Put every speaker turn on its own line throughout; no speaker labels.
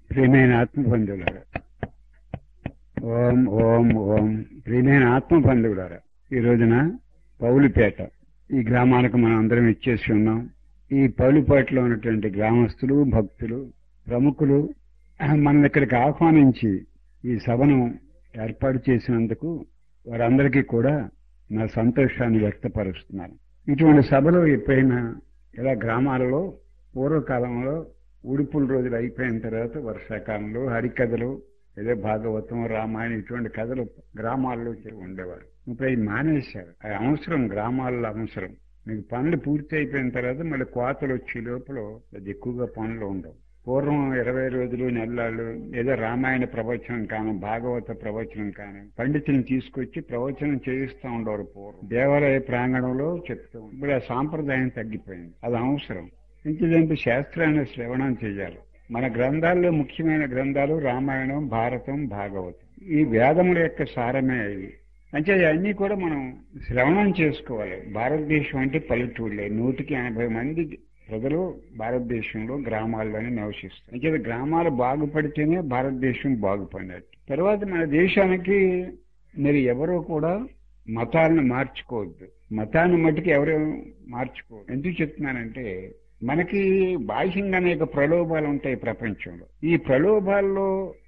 ప్రియమైన ఆత్మబంధువులారా ఓం ఓం ఓం ప్రియమైన ఆత్మబంధువులారా ఈ రోజున పౌలిపేట ఈ గ్రామానికి మనం అందరం ఇచ్చేసి ఉన్నాం ఈ పౌలిపేటలో ఉన్నటువంటి గ్రామస్తులు భక్తులు ప్రముఖులు మన ఇక్కడికి ఆహ్వానించి ఈ సభను ఏర్పాటు చేసినందుకు వారందరికీ కూడా నా సంతోషాన్ని వ్యక్తపరుస్తున్నాను ఇటువంటి సభలు ఎప్పుడైనా ఇలా గ్రామాలలో పూర్వకాలంలో ఉడుపుల రోజులు అయిపోయిన తర్వాత వర్షాకాలంలో హరికథలు ఏదో భాగవతం రామాయణం ఇటువంటి కథలు గ్రామాల్లో ఉండేవారు ఇప్పుడు అవి మానేశారు అది అవసరం గ్రామాల్లో అవసరం మీకు పనులు పూర్తి అయిపోయిన తర్వాత మళ్ళీ కోతలు వచ్చే లోపల అది ఎక్కువగా పనులు ఉండవు పూర్వం ఇరవై రోజులు నెలలు ఏదో రామాయణ ప్రవచనం కానీ భాగవత ప్రవచనం కానీ పండితులను తీసుకొచ్చి ప్రవచనం చేయిస్తూ ఉండేవారు పూర్వం దేవాలయ ప్రాంగణంలో చెప్తూ ఇప్పుడు ఆ సాంప్రదాయం తగ్గిపోయింది అది అవసరం ఇంకేదంటే శాస్త్రాన్ని శ్రవణం చేయాలి మన గ్రంథాల్లో ముఖ్యమైన గ్రంథాలు రామాయణం భారతం భాగవతం ఈ వేదముల యొక్క సారమే అవి అంటే అన్నీ కూడా మనం శ్రవణం చేసుకోవాలి భారతదేశం అంటే పల్లెటూళ్ళే నూటికి ఎనభై మంది ప్రజలు భారతదేశంలో గ్రామాల్లోనే నివసిస్తారు అంటే గ్రామాలు బాగుపడితేనే భారతదేశం బాగుపడినట్టు తర్వాత మన దేశానికి మీరు ఎవరో కూడా మతాలను మార్చుకోవద్దు మతాన్ని మట్టుకు ఎవరు మార్చుకోవద్దు ఎందుకు చెప్తున్నానంటే మనకి బాహ్యంగా అనేక ప్రలోభాలు ఉంటాయి ప్రపంచంలో ఈ ప్రలోభాల్లో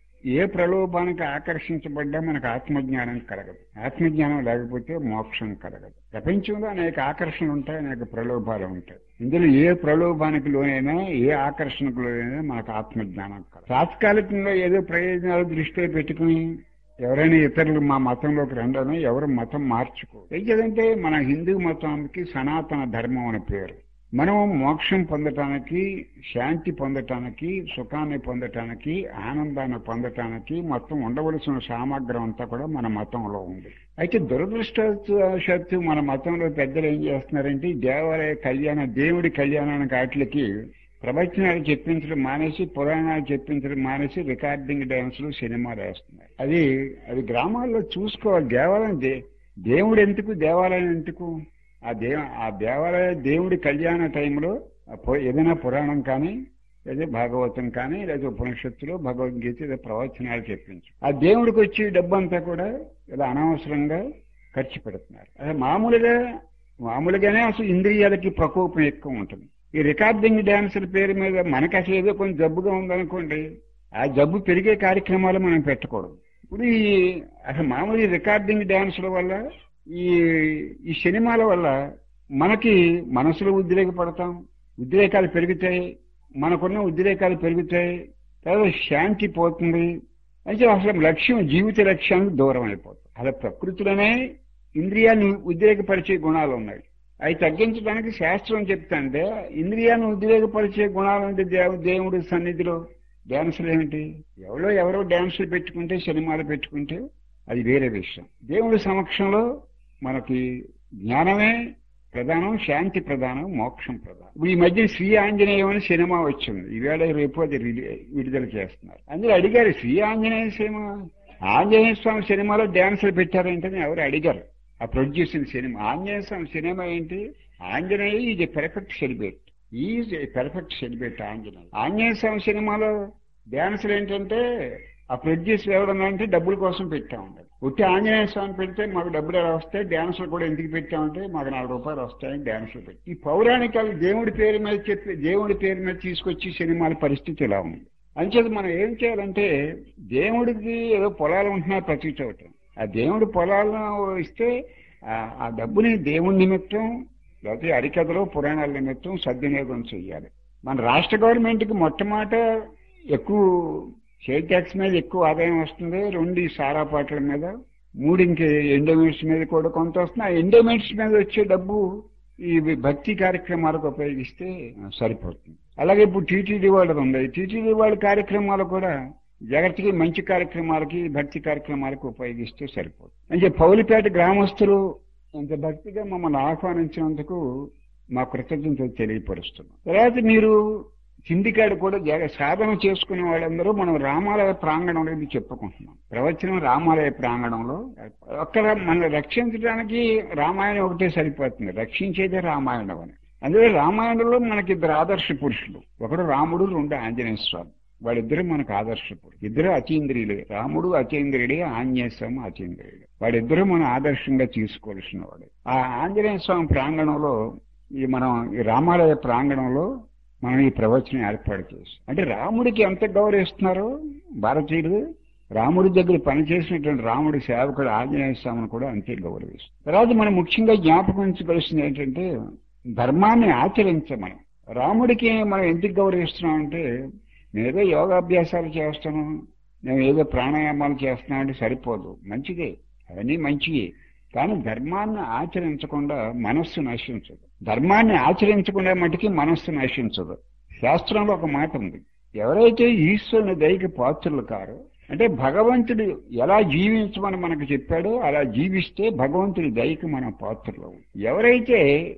ఏ ప్రలోభానికి ఆకర్షించబడ్డా మనకు ఆత్మజ్ఞానం కలగదు ఆత్మజ్ఞానం లేకపోతే మోక్షం కలగదు ప్రపంచంలో అనేక ఆకర్షణలు ఉంటాయి అనేక ప్రలోభాలు ఉంటాయి ఇందులో ఏ ప్రలోభానికి లోనైనా ఏ ఆకర్షణకు లోనైనా మనకు ఆత్మజ్ఞానం కలగదు తాత్కాలికంగా ఏదో ప్రయోజనాలు దృష్టిలో పెట్టుకుని ఎవరైనా ఇతరులు మా మతంలోకి రండని ఎవరు మతం మార్చుకో ఏంటంటే మన హిందూ మతానికి సనాతన ధర్మం అని పేరు మనం మోక్షం పొందటానికి శాంతి పొందటానికి సుఖాన్ని పొందటానికి ఆనందాన్ని పొందటానికి మొత్తం ఉండవలసిన సామగ్రం అంతా కూడా మన మతంలో ఉంది అయితే దురదృష్టవశాత్తు మన మతంలో పెద్దలు ఏం చేస్తున్నారంటే దేవాలయ కళ్యాణ దేవుడి కళ్యాణానికి వాటికి ప్రవచనాలు చెప్పించడం మానేసి పురాణాలు చెప్పించడం మానేసి రికార్డింగ్ డ్యాన్సులు సినిమాలు వేస్తున్నారు అది అది గ్రామాల్లో చూసుకోవాలి దేవాలయం దేవుడు ఎందుకు దేవాలయం ఎందుకు ఆ దేవ ఆ దేవాలయ దేవుడి కళ్యాణ టైంలో ఏదైనా పురాణం కానీ లేదా భాగవతం కానీ లేదా ఉపనిషత్తులు భగవద్గీత లేదా ప్రవచనాలు చెప్పించు ఆ దేవుడికి వచ్చి డబ్బంతా కూడా ఇలా అనవసరంగా ఖర్చు పెడుతున్నారు అదే మామూలుగా మామూలుగానే అసలు ఇంద్రియాలకి ప్రకోపం ఎక్కువ ఉంటుంది ఈ రికార్డింగ్ డ్యాన్సుల పేరు మీద మనకి అసలు ఏదో కొంచెం జబ్బుగా ఉందనుకోండి ఆ జబ్బు పెరిగే కార్యక్రమాలు మనం పెట్టకూడదు ఇప్పుడు ఈ అసలు మామూలు రికార్డింగ్ డ్యాన్సుల వల్ల ఈ ఈ సినిమాల వల్ల మనకి మనసులో ఉద్రేకపడతాం ఉద్రేకాలు పెరుగుతాయి మనకున్న ఉద్రేకాలు పెరుగుతాయి తర్వాత శాంతి పోతుంది అంటే అసలు లక్ష్యం జీవిత లక్ష్యానికి దూరం అయిపోతుంది అలా ప్రకృతిలోనే ఇంద్రియాన్ని ఉద్రేకపరిచే గుణాలు ఉన్నాయి అవి తగ్గించడానికి శాస్త్రం చెప్తాంటే ఇంద్రియాన్ని ఉద్రేకపరిచే గుణాలు అంటే దేవుడి సన్నిధిలో డ్యాన్సులు ఏమిటి ఎవరో ఎవరో డ్యాన్సులు పెట్టుకుంటే సినిమాలు పెట్టుకుంటే అది వేరే విషయం దేవుడి సమక్షంలో మనకి జ్ఞానమే ప్రధానం శాంతి ప్రధానం మోక్షం ప్రధానం ఇప్పుడు ఈ మధ్య శ్రీ ఆంజనేయం అని సినిమా వచ్చింది ఈవేళ రేపు అది విడుదల చేస్తున్నారు అందులో అడిగారు శ్రీ ఆంజనేయ సినిమా ఆంజనేయ స్వామి సినిమాలో డ్యాన్సులు పెట్టారేంటని ఎవరు అడిగారు ఆ producing cinema Anjaneya Swamy cinema ఏంటి Anjaneya is a perfect celebrate is a perfect celebrate Anjaneya Anjaneya Swamy సినిమాలో డ్యాన్సులు ఏంటంటే ఆ ప్రొడ్యూస్ ఎవడన్నా డబ్బుల కోసం పెట్టా ఉండదు ఉట్టి ఆంజనేయ స్వామి పెడితే మాకు డబ్బులు ఎలా వస్తాయి డ్యాన్సులు కూడా ఎందుకు పెట్టామంటే మాకు నాలుగు రూపాయలు వస్తాయని డ్యాన్సులు పెట్టి ఈ పౌరాణికాలు దేవుడి పేరు మీద చెప్పి దేవుడి పేరు మీద తీసుకొచ్చి సినిమాల పరిస్థితి ఇలా ఉంది అంచేది మనం ఏం చేయాలంటే దేవుడికి ఏదో పొలాలు ఉంటున్నాయి ప్రతి చోట ఆ దేవుడి పొలాలను ఇస్తే ఆ డబ్బుని దేవుడి నిమిత్తం లేకపోతే అరికథలో పురాణాల నిమిత్తం సద్వినియోగం చేయాలి మన రాష్ట్ర గవర్నమెంట్కి మొట్టమొదట ఎక్కువ షేర్ ట్యాక్స్ మీద ఎక్కువ ఆదాయం వస్తుంది రెండు సారా పాటల మీద మూడు ఇంక ఎండోమెంట్స్ మీద కూడా కొంత వస్తుంది ఆ ఎండోమెంట్స్ మీద వచ్చే డబ్బు ఈ భక్తి కార్యక్రమాలకు ఉపయోగిస్తే సరిపోతుంది అలాగే ఇప్పుడు టీటీడీ వాళ్ళది ఉంది టీటీడీ వాళ్ళ కార్యక్రమాలు కూడా జాగ్రత్తగా మంచి కార్యక్రమాలకి భక్తి కార్యక్రమాలకు ఉపయోగిస్తే సరిపోతుంది అంటే పౌలిపేట గ్రామస్తులు ఇంత భక్తిగా మమ్మల్ని ఆహ్వానించినందుకు మా కృతజ్ఞతలు తెలియపరుస్తున్నాం తర్వాత మీరు చిందికాడు కూడా సాధన చేసుకునే వాళ్ళందరూ మనం రామాలయ ప్రాంగణంలో ఇది చెప్పుకుంటున్నాం ప్రవచనం రామాలయ ప్రాంగణంలో అక్కడ మనం రక్షించడానికి రామాయణం ఒకటే సరిపోతుంది రక్షించేదే రామాయణం అని అందులో రామాయణంలో మనకి ఇద్దరు ఆదర్శ పురుషులు ఒకడు రాముడు రెండు ఆంజనేయ స్వామి వాళ్ళిద్దరు మనకు ఆదర్శపుడు ఇద్దరు అతీంద్రియులే రాముడు అతీంద్రియుడే ఆంజనేయ స్వామి అతీంద్రియుడు వాడిద్దరూ మనం ఆదర్శంగా తీసుకోవాల్సిన వాడు ఆ ఆంజనేయ స్వామి ప్రాంగణంలో ఈ మనం ఈ రామాలయ ప్రాంగణంలో మనం ఈ ప్రవచనం ఏర్పాటు చేసి అంటే రాముడికి ఎంత గౌరవిస్తున్నారు భారతీయులు రాముడి దగ్గర పనిచేసినటువంటి రాముడి సేవకుడు ఆంజనేయ స్వామిని కూడా అంతే గౌరవిస్తారు తర్వాత మనం ముఖ్యంగా జ్ఞాపకం ఉంచుకోవాల్సింది ఏంటంటే ధర్మాన్ని ఆచరించమని రాముడికి మనం ఎందుకు గౌరవిస్తున్నాం అంటే నేనేదో యోగాభ్యాసాలు చేస్తాను నేను ఏదో ప్రాణాయామాలు చేస్తున్నాను అంటే సరిపోదు మంచిదే అవన్నీ మంచివి కానీ ధర్మాన్ని ఆచరించకుండా మనస్సు నశించదు ధర్మాన్ని ఆచరించకుండా మటుకి మనస్సు నశించదు శాస్త్రంలో ఒక మాట ఉంది ఎవరైతే ఈశ్వరుని దయకి పాత్రలు కారో అంటే భగవంతుడు ఎలా జీవించమని మనకు చెప్పాడో అలా జీవిస్తే భగవంతుడి దయకి మనం పాత్రలు ఎవరైతే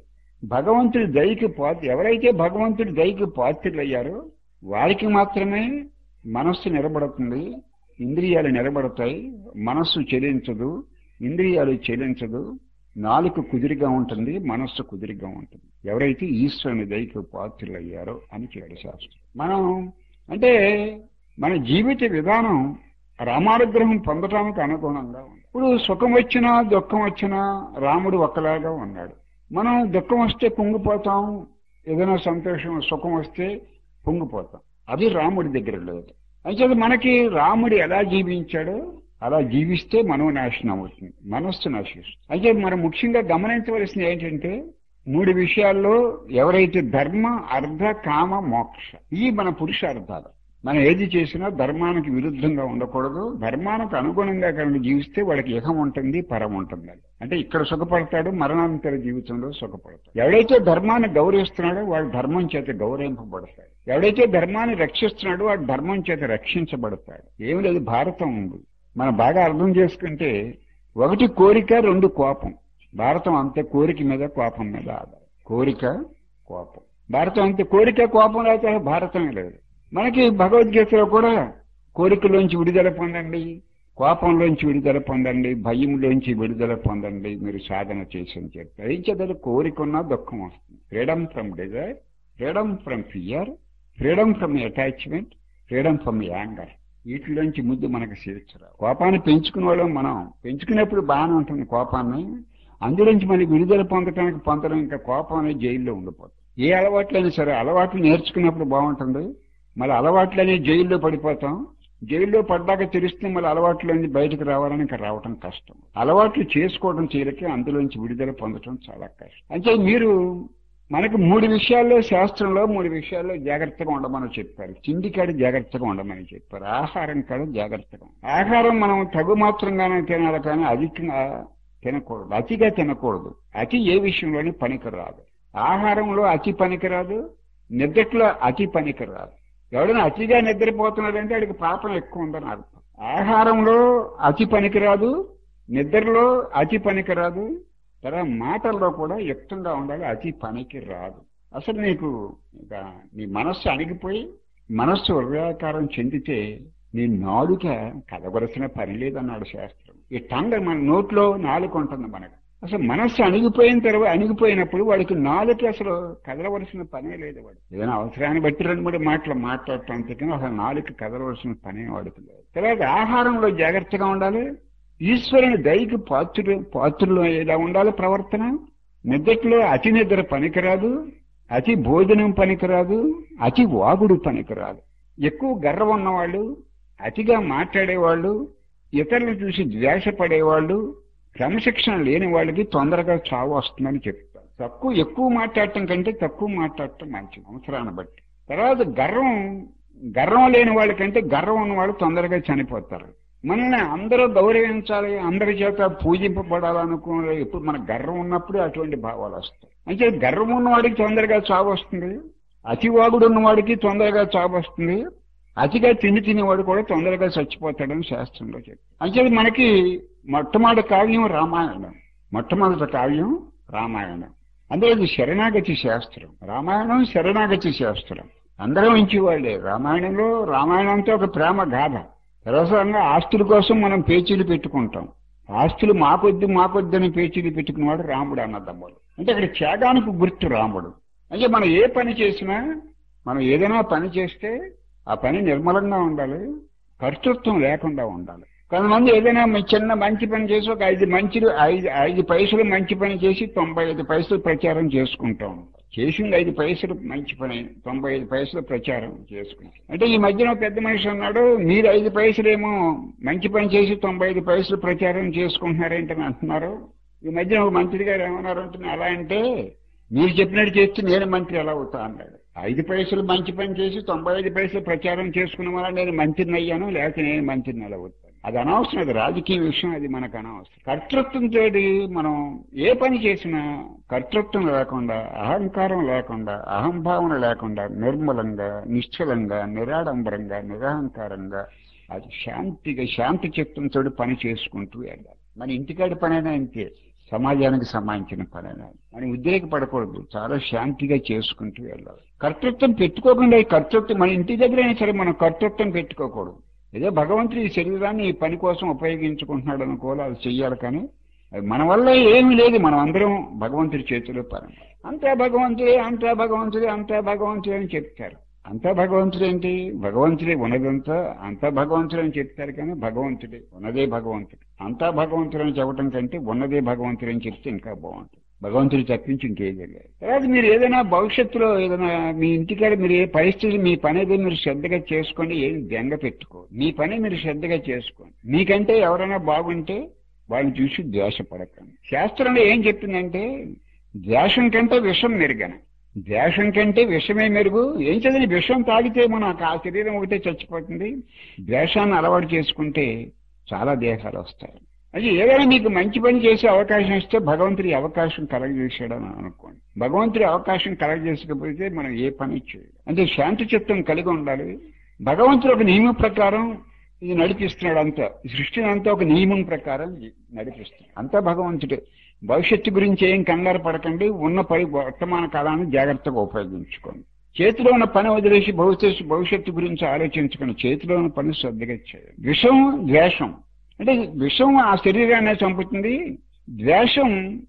భగవంతుడి దయకి పాత్ర ఎవరైతే భగవంతుడి దయకి పాత్రలు అయ్యారో వారికి మాత్రమే మనస్సు నిలబడుతుంది ఇంద్రియాలు నిలబడతాయి మనస్సు చెలించదు ఇంద్రియాలు చెలించదు నాలుక కుదిరిగా ఉంటుంది మనస్సు కుదిరిగా ఉంటుంది ఎవరైతే ఈశ్వరుని దయకి పాత్రలు అయ్యారో అని చెప్పాడు శాస్త్రం మనం అంటే మన జీవిత విధానం రామానుగ్రహం పొందటానికి అనుగుణంగా ఉంది ఇప్పుడు సుఖం వచ్చినా దుఃఖం వచ్చినా రాముడు ఒక్కలాగా ఉన్నాడు మనం దుఃఖం వస్తే పొంగిపోతాం ఏదైనా సంతోషం సుఖం వస్తే పొంగిపోతాం అది రాముడి దగ్గర లేదు అయితే మనకి రాముడు ఎలా జీవించాడో అలా జీవిస్తే మనం నాశనం అవుతుంది మనస్సు నశిస్తుంది అయితే మనం ముఖ్యంగా గమనించవలసింది ఏంటంటే మూడు విషయాల్లో ఎవరైతే ధర్మ అర్ధ కామ మోక్ష ఈ మన పురుషార్థాలు మనం ఏది చేసినా ధర్మానికి విరుద్ధంగా ఉండకూడదు ధర్మానికి అనుగుణంగా కనుక జీవిస్తే వాడికి ఇహం ఉంటుంది పరం ఉంటుంది అంటే ఇక్కడ సుఖపడతాడు మరణాంతర జీవితంలో సుఖపడతాడు ఎవడైతే ధర్మాన్ని గౌరవిస్తున్నాడో వాడు ధర్మం చేత గౌరవింపబడతాడు ఎవడైతే ధర్మాన్ని రక్షిస్తున్నాడో వాడు ధర్మం చేత రక్షించబడతాడు ఏమి లేదు భారతం ఉంది మనం బాగా అర్థం చేసుకుంటే ఒకటి కోరిక రెండు కోపం భారతం అంతే కోరిక మీద కోపం మీద ఆధారం కోరిక కోపం భారతం అంతే కోరిక కోపం లేకపోతే భారతమే లేదు మనకి భగవద్గీతలో కూడా కోరికలోంచి విడుదల పొందండి కోపంలోంచి విడుదల పొందండి భయంలోంచి విడుదల పొందండి మీరు సాధన చేసి అని చెప్తారు ఏం చేద్దారు కోరిక ఉన్నా దుఃఖం వస్తుంది freedom from desire freedom from fear freedom from attachment freedom from anger వీటిలోంచి ముద్దు మనకు చేర్చరా కోపాన్ని పెంచుకునే వాళ్ళం మనం పెంచుకునేప్పుడు బాగానే ఉంటుంది కోపాన్ని అందులోంచి మనకి విడుదల పొందడానికి పొందడం ఇంకా కోపం అనేది జైల్లో ఉండిపోతుంది ఏ అలవాట్లైనా సరే అలవాట్లు నేర్చుకున్నప్పుడు బాగుంటుంది మళ్ళీ అలవాట్లనే జైల్లో పడిపోతాం జైల్లో పడ్డాక తెలిస్తే మళ్ళీ అలవాట్లోంచి బయటకు రావాలని ఇంకా రావటం కష్టం అలవాట్లు చేసుకోవడం చేయలకి అందులోంచి విడుదల పొందడం చాలా కష్టం అంటే మీరు మనకు మూడు విషయాల్లో శాస్త్రంలో మూడు విషయాల్లో జాగ్రత్తగా ఉండమని చెప్పారు తిండి కాడ జాగ్రత్తగా ఉండమని చెప్పారు ఆహారం కాడ జాగ్రత్తగా ఆహారం మనం తగు మాత్రంగానే తినాలి కానీ అధికంగా తినకూడదు అతిగా తినకూడదు అతి ఏ విషయంలోనే పనికిరాదు ఆహారంలో అతి పనికిరాదు నిద్రలో అతి పనికిరాదు ఎవడైనా అతిగా నిద్రపోతున్నాడంటే వాడికి పాపం ఎక్కువ ఉందని అర్థం ఆహారంలో అతి పనికిరాదు నిద్రలో అతి పనికిరాదు తర్వాత మాటల్లో కూడా యుక్తంగా ఉండాలి అతి పనికి రాదు అసలు నీకు ఇంకా నీ మనస్సు అణిగిపోయి మనస్సు హృదయాకారం చెందితే నీ నాలుక కలగొలసిన పని లేదన్నాడు శాస్త్రం ఈ టంగ మన నోట్లో నాలుక ఉంటుంది మనకు అసలు మనస్సు అణిగిపోయిన తర్వాత అణిగిపోయినప్పుడు వాడికి నాలుక అసలు కదలవలసిన పనే లేదు వాడు ఏదైనా అవసరాన్ని బట్టి రెండు మూడు మాటలు మాట్లాడటం అంతకన్నా అసలు నాలుక కదలవలసిన పనే వాడికి లేదు తర్వాత ఆహారంలో జాగ్రత్తగా ఉండాలి ఈశ్వరుని దయకి పాత్రులు పాత్రులు ఎలా ఉండాలి ప్రవర్తన నిద్రలో అతి నిద్ర పనికిరాదు అతి భోజనం పనికిరాదు అతి వాగుడు పనికిరాదు ఎక్కువ గర్వం ఉన్నవాళ్ళు అతిగా మాట్లాడేవాళ్ళు ఇతరులను చూసి ద్వేషపడేవాళ్ళు క్రమశిక్షణ లేని వాళ్ళకి తొందరగా చావు వస్తుందని చెప్తారు తక్కువ ఎక్కువ మాట్లాడటం కంటే తక్కువ మాట్లాడటం మంచిది అవసరాన్ని బట్టి తర్వాత గర్వం గర్వం లేని వాళ్ళకంటే గర్వం ఉన్న వాళ్ళు తొందరగా చనిపోతారు మనల్ని అందరూ గౌరవించాలి అందరి చేత పూజింపబడాలనుకునే ఎప్పుడు మన గర్వం ఉన్నప్పుడు అటువంటి భావాలు వస్తాయి అంటే గర్వం ఉన్నవాడికి తొందరగా చావు వస్తుంది అతివాగుడు ఉన్నవాడికి తొందరగా చావు వస్తుంది అతిగా తిని తినేవాడు కూడా తొందరగా చచ్చిపోతాడని శాస్త్రంలో చెప్పి అంటే మనకి మొట్టమొదటి కావ్యం రామాయణం మొట్టమొదటి కావ్యం రామాయణం అందులో ఇది శరణాగతి శాస్త్రం రామాయణం శరణాగతి శాస్త్రం అందరం ఇంచేవాళ్ళే రామాయణంలో రామాయణంతో ఒక ప్రేమ గాథ సర్వసాధారణంగా ఆస్తుల కోసం మనం పేచీలు పెట్టుకుంటాం ఆస్తులు మాకొద్దు మాకొద్దని పేచీలు పెట్టుకున్నవాడు రాముడు అన్నదమ్ముడు అంటే అక్కడ త్యాగానికి గుర్తు రాముడు అంటే మనం ఏ పని చేసినా మనం ఏదైనా పని చేస్తే ఆ పని నిర్మలంగా ఉండాలి కర్తృత్వం లేకుండా ఉండాలి కొంతమంది ఏదైనా మీ చిన్న మంచి పని చేసి ఒక ఐదు మంచి ఐదు ఐదు పైసలు మంచి పని చేసి తొంభై ఐదు పైసలు ప్రచారం చేసుకుంటూ ఉంటారు చేసింది ఐదు పైసలు మంచి పని తొంభై ఐదు పైసలు ప్రచారం చేసుకుంటారు అంటే ఈ మధ్యన ఒక పెద్ద మనిషి అన్నాడు మీరు ఐదు పైసలేమో మంచి పని చేసి తొంభై ఐదు పైసలు ప్రచారం చేసుకుంటున్నారేంటని అంటున్నారు ఈ మధ్యన ఒక మంత్రి గారు ఏమన్నారు అంటున్నా అలా అంటే మీరు చెప్పినట్టు చేస్తే నేను మంత్రి ఎలా అవుతా అన్నాడు ఐదు పైసలు మంచి పని చేసి తొంభై ఐదు పైసలు ప్రచారం చేసుకున్న వల్ల నేను మంత్రిని అయ్యాను లేకపోతే నేను మంత్రిని ఎలా అవుతాను అది అనవసరం అది రాజకీయ విషయం అది మనకు అనవసరం కర్తృత్వంతో మనం ఏ పని చేసినా కర్తృత్వం లేకుండా అహంకారం లేకుండా అహంభావన లేకుండా నిర్మలంగా నిశ్చలంగా నిరాడంబరంగా నిరహంకారంగా అది శాంతిగా శాంతి చిత్తంతో పని చేసుకుంటూ వెళ్ళాలి మన ఇంటికాడి పనైనా అంతే సమాజానికి సంబంధించిన పనైనా మనం ఉద్రేకపడకూడదు చాలా శాంతిగా చేసుకుంటూ వెళ్ళాలి కర్తృత్వం పెట్టుకోకుండా ఈ కర్తృత్వం మన ఇంటి దగ్గరైనా సరే మనం కర్తృత్వం పెట్టుకోకూడదు ఏదో భగవంతుడు ఈ శరీరాన్ని ఈ పని కోసం ఉపయోగించుకుంటున్నాడు అనుకోవాలి అది చెయ్యాలి కానీ అది మన వల్ల ఏమీ లేదు మనం అందరం భగవంతుడి చేతిలో పరం అంతా భగవంతుడే అంతా భగవంతుడే అంతా భగవంతుడే అని చెప్తారు అంతా భగవంతుడు ఏంటి భగవంతుడే ఉన్నదంతా అంతా భగవంతుడు అని చెప్తారు కానీ భగవంతుడే ఉన్నదే భగవంతుడు అంతా భగవంతుడు అని చెప్పడం కంటే ఉన్నదే భగవంతుడు అని చెప్తే ఇంకా బాగుంటుంది భగవంతుడు తప్పించి ఇంకేది లేదు తర్వాత మీరు ఏదైనా భవిష్యత్తులో ఏదైనా మీ ఇంటికాడ మీరు ఏ పరిస్థితి మీ పని ఏదో మీరు శ్రద్ధగా చేసుకోండి ఏం బెంగ పెట్టుకో మీ పని మీరు శ్రద్ధగా చేసుకోండి మీకంటే ఎవరైనా బాగుంటే వాళ్ళని చూసి ద్వేషపడకండి శాస్త్రంలో ఏం చెప్పిందంటే ద్వేషం కంటే విషం మెరుగన ద్వేషం కంటే విషమే మెరుగు ఏం చదివి విషం తాగితే మన ఆ శరీరం ఒకటే చచ్చిపోతుంది ద్వేషాన్ని అలవాటు చేసుకుంటే చాలా దేహాలు వస్తాయి అది ఏదైనా మీకు మంచి పని చేసే అవకాశం ఇస్తే భగవంతుడి అవకాశం కలగజేసాడని అనుకోండి భగవంతుడి అవకాశం కలగజేసకపోతే మనం ఏ పని చేయాలి అంటే శాంతి చిత్తం కలిగి ఉండాలి భగవంతుడు ఒక నియమం ప్రకారం ఇది నడిపిస్తున్నాడు అంతా ఈ సృష్టిని అంతా ఒక నియమం ప్రకారం నడిపిస్తున్నాడు అంతా భగవంతుడే భవిష్యత్తు గురించి ఏం కంగారు పడకండి ఉన్న పని వర్తమాన కాలాన్ని జాగ్రత్తగా ఉపయోగించుకోండి చేతిలో ఉన్న పని వదిలేసి భవిష్యత్తు భవిష్యత్తు గురించి ఆలోచించుకుని చేతిలో ఉన్న పని శ్రద్ధగా చేయాలి విషం ద్వేషం అంటే విషం ఆ శరీరాన్ని చంపుతుంది ద్వేషం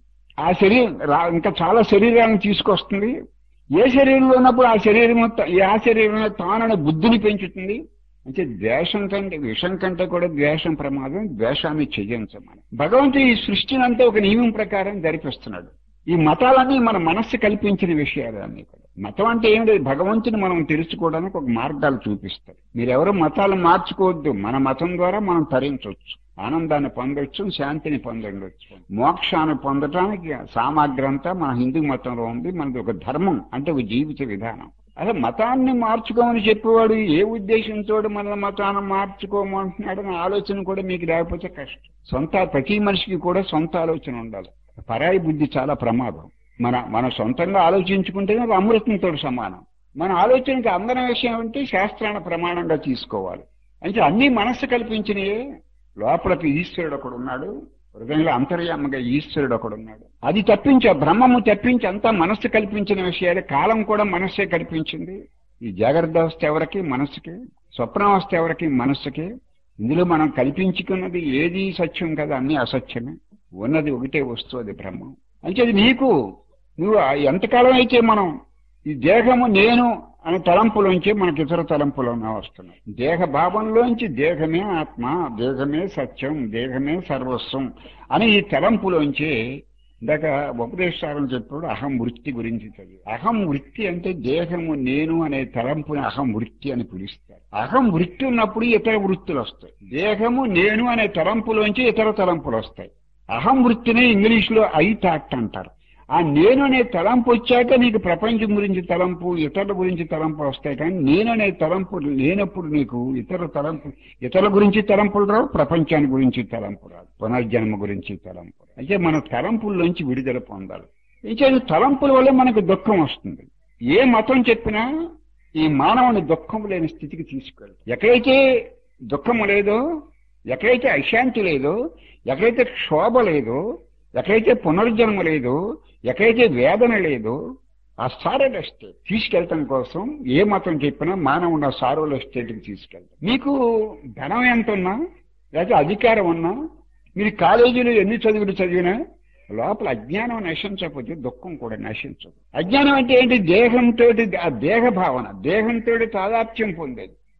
ఆ శరీరం ఇంకా చాలా శరీరాన్ని తీసుకొస్తుంది ఏ శరీరంలో ఉన్నప్పుడు ఆ శరీరం ఆ శరీరంలో తానని బుద్ధిని పెంచుతుంది అంటే ద్వేషం కంటే విషం కంటే కూడా ద్వేషం ప్రమాదం ద్వేషాన్ని చెయ్యించమని భగవంతుడు ఈ సృష్టిని అంతా ఒక నియమం ప్రకారం జరిపిస్తున్నాడు ఈ మతాలన్నీ మన మనస్సు కల్పించిన విషయాలు అన్నీ కూడా మతం అంటే ఏం లేదు భగవంతుని మనం తెలుసుకోవడానికి ఒక మార్గాలు చూపిస్తారు మీరెవరు మతాలు మార్చుకోవద్దు మన మతం ద్వారా మనం తరించవచ్చు ఆనందాన్ని పొందొచ్చు శాంతిని పొందొచ్చు మోక్షాన్ని పొందటానికి సామాగ్రి అంతా మన హిందూ మతంలో ఉంది మనది ఒక ధర్మం అంటే ఒక జీవిత విధానం అసలు మతాన్ని మార్చుకోమని చెప్పేవాడు ఏ ఉద్దేశంతో మన మతాన్ని మార్చుకోమంటున్నాడని ఆలోచన కూడా మీకు లేకపోతే కష్టం సొంత ప్రతి మనిషికి కూడా సొంత ఆలోచన ఉండాలి పరాయి బుద్ధి చాలా ప్రమాదం మన మన సొంతంగా ఆలోచించుకుంటేనే అది అమృతంతో సమానం మన ఆలోచనకి అందన విషయం అంటే శాస్త్రాన్ని ప్రమాణంగా తీసుకోవాలి అంటే అన్ని మనస్సు కల్పించినయే లోపలికి ఈశ్వరుడు ఒకడు ఉన్నాడు హృదయంలో అంతర్యామగా ఈశ్వరుడు ఒకడు ఉన్నాడు అది తప్పించి ఆ బ్రహ్మము తప్పించి అంతా మనస్సు కల్పించిన విషయాలు కాలం కూడా మనస్సే కల్పించింది ఈ జాగ్రత్త అవస్థ ఎవరికి మనస్సుకి స్వప్నావస్థ ఎవరికి మనస్సుకి ఇందులో మనం కల్పించుకున్నది ఏది సత్యం కదా అన్ని అసత్యమే ఉన్నది ఒకటే వస్తువు అది బ్రహ్మం అంటే అది నీకు నువ్వు ఎంతకాలం అయితే మనం ఈ దేహము నేను అనే తలంపులోంచి మనకి ఇతర తలంపులోనే వస్తున్నాయి దేహ భావంలోంచి దేహమే ఆత్మ దేహమే సత్యం దేహమే సర్వస్వం అని ఈ తలంపులోంచి ఇందాక ఉపదేశాలను చెప్పాడు అహం వృత్తి గురించి చదివి అహం వృత్తి అంటే దేహము నేను అనే తలంపుని అహం వృత్తి అని పిలుస్తారు అహం వృత్తి ఉన్నప్పుడు ఇతర వృత్తులు వస్తాయి దేహము నేను అనే తలంపులోంచి ఇతర తలంపులు వస్తాయి అహం వృత్తిని ఇంగ్లీష్ లో ఐ థాట్ అంటారు ఆ నేను అనే తలంపు వచ్చాక నీకు ప్రపంచం గురించి తలంపు ఇతరుల గురించి తలంపు వస్తాయి కానీ నేను అనే తలంపు లేనప్పుడు నీకు ఇతర తలంపు ఇతరుల గురించి తలంపులు రావు ప్రపంచాన్ని గురించి తలంపు రాదు పునర్జన్మ గురించి తలంపు అయితే మన తలంపుల్లోంచి విడుదల పొందాలి అయితే తలంపుల వల్ల మనకు దుఃఖం వస్తుంది ఏ మతం చెప్పినా ఈ మానవుని దుఃఖం లేని స్థితికి తీసుకెళ్ళి ఎక్కడైతే దుఃఖము లేదో ఎక్కడైతే అశాంతి లేదో ఎక్కడైతే క్షోభ లేదో ఎక్కడైతే పునర్జన్మ లేదో ఎక్కడైతే వేదన లేదో ఆ సారల్ ఎస్టేట్ తీసుకెళ్ళటం కోసం ఏ మతం చెప్పినా మానవుడు ఆ సారోల్ ఎస్టేట్కి తీసుకెళ్తాం మీకు ధనం ఎంత ఉన్నా లేకపోతే అధికారం ఉన్నా మీరు కాలేజీలో ఎన్ని చదువులు చదివినా లోపల అజ్ఞానం నశించకపోతే దుఃఖం కూడా నశించదు అజ్ఞానం అంటే ఏంటి దేహంతో ఆ దేహ భావన దేహంతో తాదాప్యం పొందేది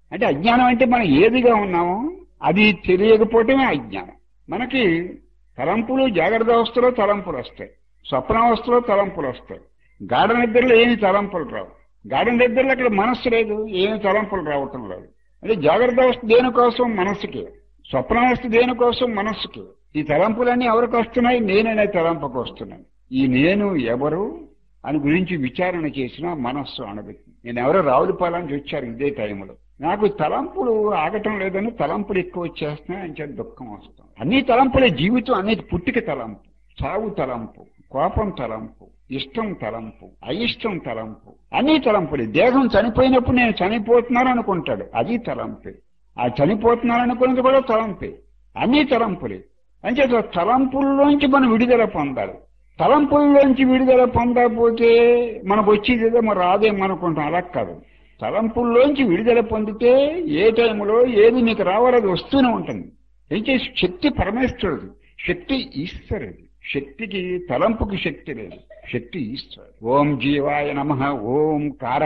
అంటే అజ్ఞానం అంటే మనం ఏదిగా ఉన్నామో అది తెలియకపోవటమే అజ్ఞానం మనకి తలంపులు జాగ్రత్త అవస్థలో తలంపులు వస్తాయి స్వప్నావస్థలో తలంపులు వస్తాయి గాఢ నిద్రలో ఏమి తలంపులు రావు గాఢ నిద్రలో అక్కడ మనస్సు లేదు ఏమి తలంపులు రావటం లేదు అంటే జాగ్రత్త అవస్థ దేనికోసం మనస్సుకి స్వప్నావస్థ దేనికోసం మనస్సుకి ఈ తలంపులన్నీ ఎవరికి వస్తున్నాయి నేననే తలంపుకు వస్తున్నాయి ఈ నేను ఎవరు అని గురించి విచారణ చేసిన మనస్సు అనబెట్టింది నేను ఎవరో రావులపాలని వచ్చారు ఇదే టైంలో నాకు తలంపులు ఆగటం లేదని తలంపులు ఎక్కువ వచ్చేస్తున్నాయి అని చెప్పి దుఃఖం వస్తుంది అన్ని తలంపులే జీవితం అనేది పుట్టిక తలంపు సాగు తలంపు కోపం తలంపు ఇష్టం తలంపు అయిష్టం తలంపు అన్ని తలంపులే దేహం చనిపోయినప్పుడు నేను చనిపోతున్నాను అనుకుంటాడు అది తలంపే ఆ చనిపోతున్నాను అనుకున్నది కూడా తలంపే అన్ని తలంపులే అంచేత తలంపుల్లోంచి మనం విడుదల పొందాలి తలంపుల్లోంచి విడుదల పొందకపోతే మనకు వచ్చేది ఏదో మరి రాదేమనుకుంటాం అలా కాదు తలంపుల్లోంచి విడుదల పొందితే ఏ టైంలో ఏది నీకు రావాలో అది వస్తూనే ఉంటుంది ఏం చేసి శక్తి పరమేశ్వరుడు శక్తి ఈశ్వరుడు శక్తికి తలంపుకి శక్తి లేదు శక్తి ఈశ్వరుడు ఓం జీవాయ నమ ఓం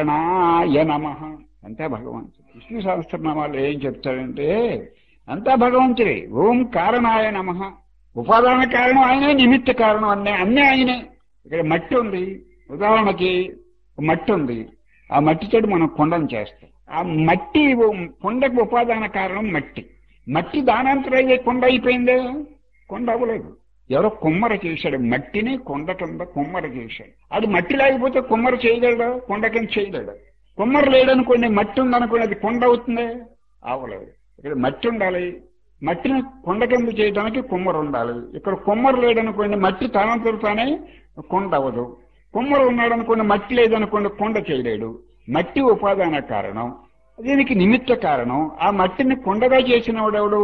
కారణాయ నమ అంతా భగవంతుడు విష్ణు సహస్రనామాలు ఏం చెప్తాడంటే అంతా భగవంతుడే ఓం కారణాయ నమ ఉపాదాన కారణం ఆయనే నిమిత్త కారణం అన్నీ అన్నీ ఆయనే ఇక్కడ మట్టి ఉంది ఉదాహరణకి మట్టి ఉంది ఆ మట్టితోటి మనం కొండను చేస్తాం ఆ మట్టి కొండకు ఉపాదాన కారణం మట్టి మట్టి దానంతరం కొండ అయిపోయిందే కొండ అవ్వలేదు ఎవరో కుమ్మర చేశాడు మట్టిని కొండ కింద కుమ్మర చేశాడు అది మట్టి లేకపోతే కుమ్మర చేయగలడా కొండ కింద చేయలేడు కుమ్మర లేడనుకోండి మట్టి ఉందనుకోండి అది కొండ అవుతుందే అవ్వలేదు ఇక్కడ మట్టి ఉండాలి మట్టిని కొండ కింద చేయడానికి కుమ్మర ఉండాలి ఇక్కడ కుమ్మర లేడనుకోండి మట్టి తనంతరు తానే కొండ అవ్వదు కుమ్మర ఉన్నాడనుకోండి మట్టి లేదనుకోండి కొండ చేయలేడు మట్టి ఉపాదాన కారణం దీనికి నిమిత్త కారణం ఆ మట్టిని కొండగా చేసిన వాడెవడు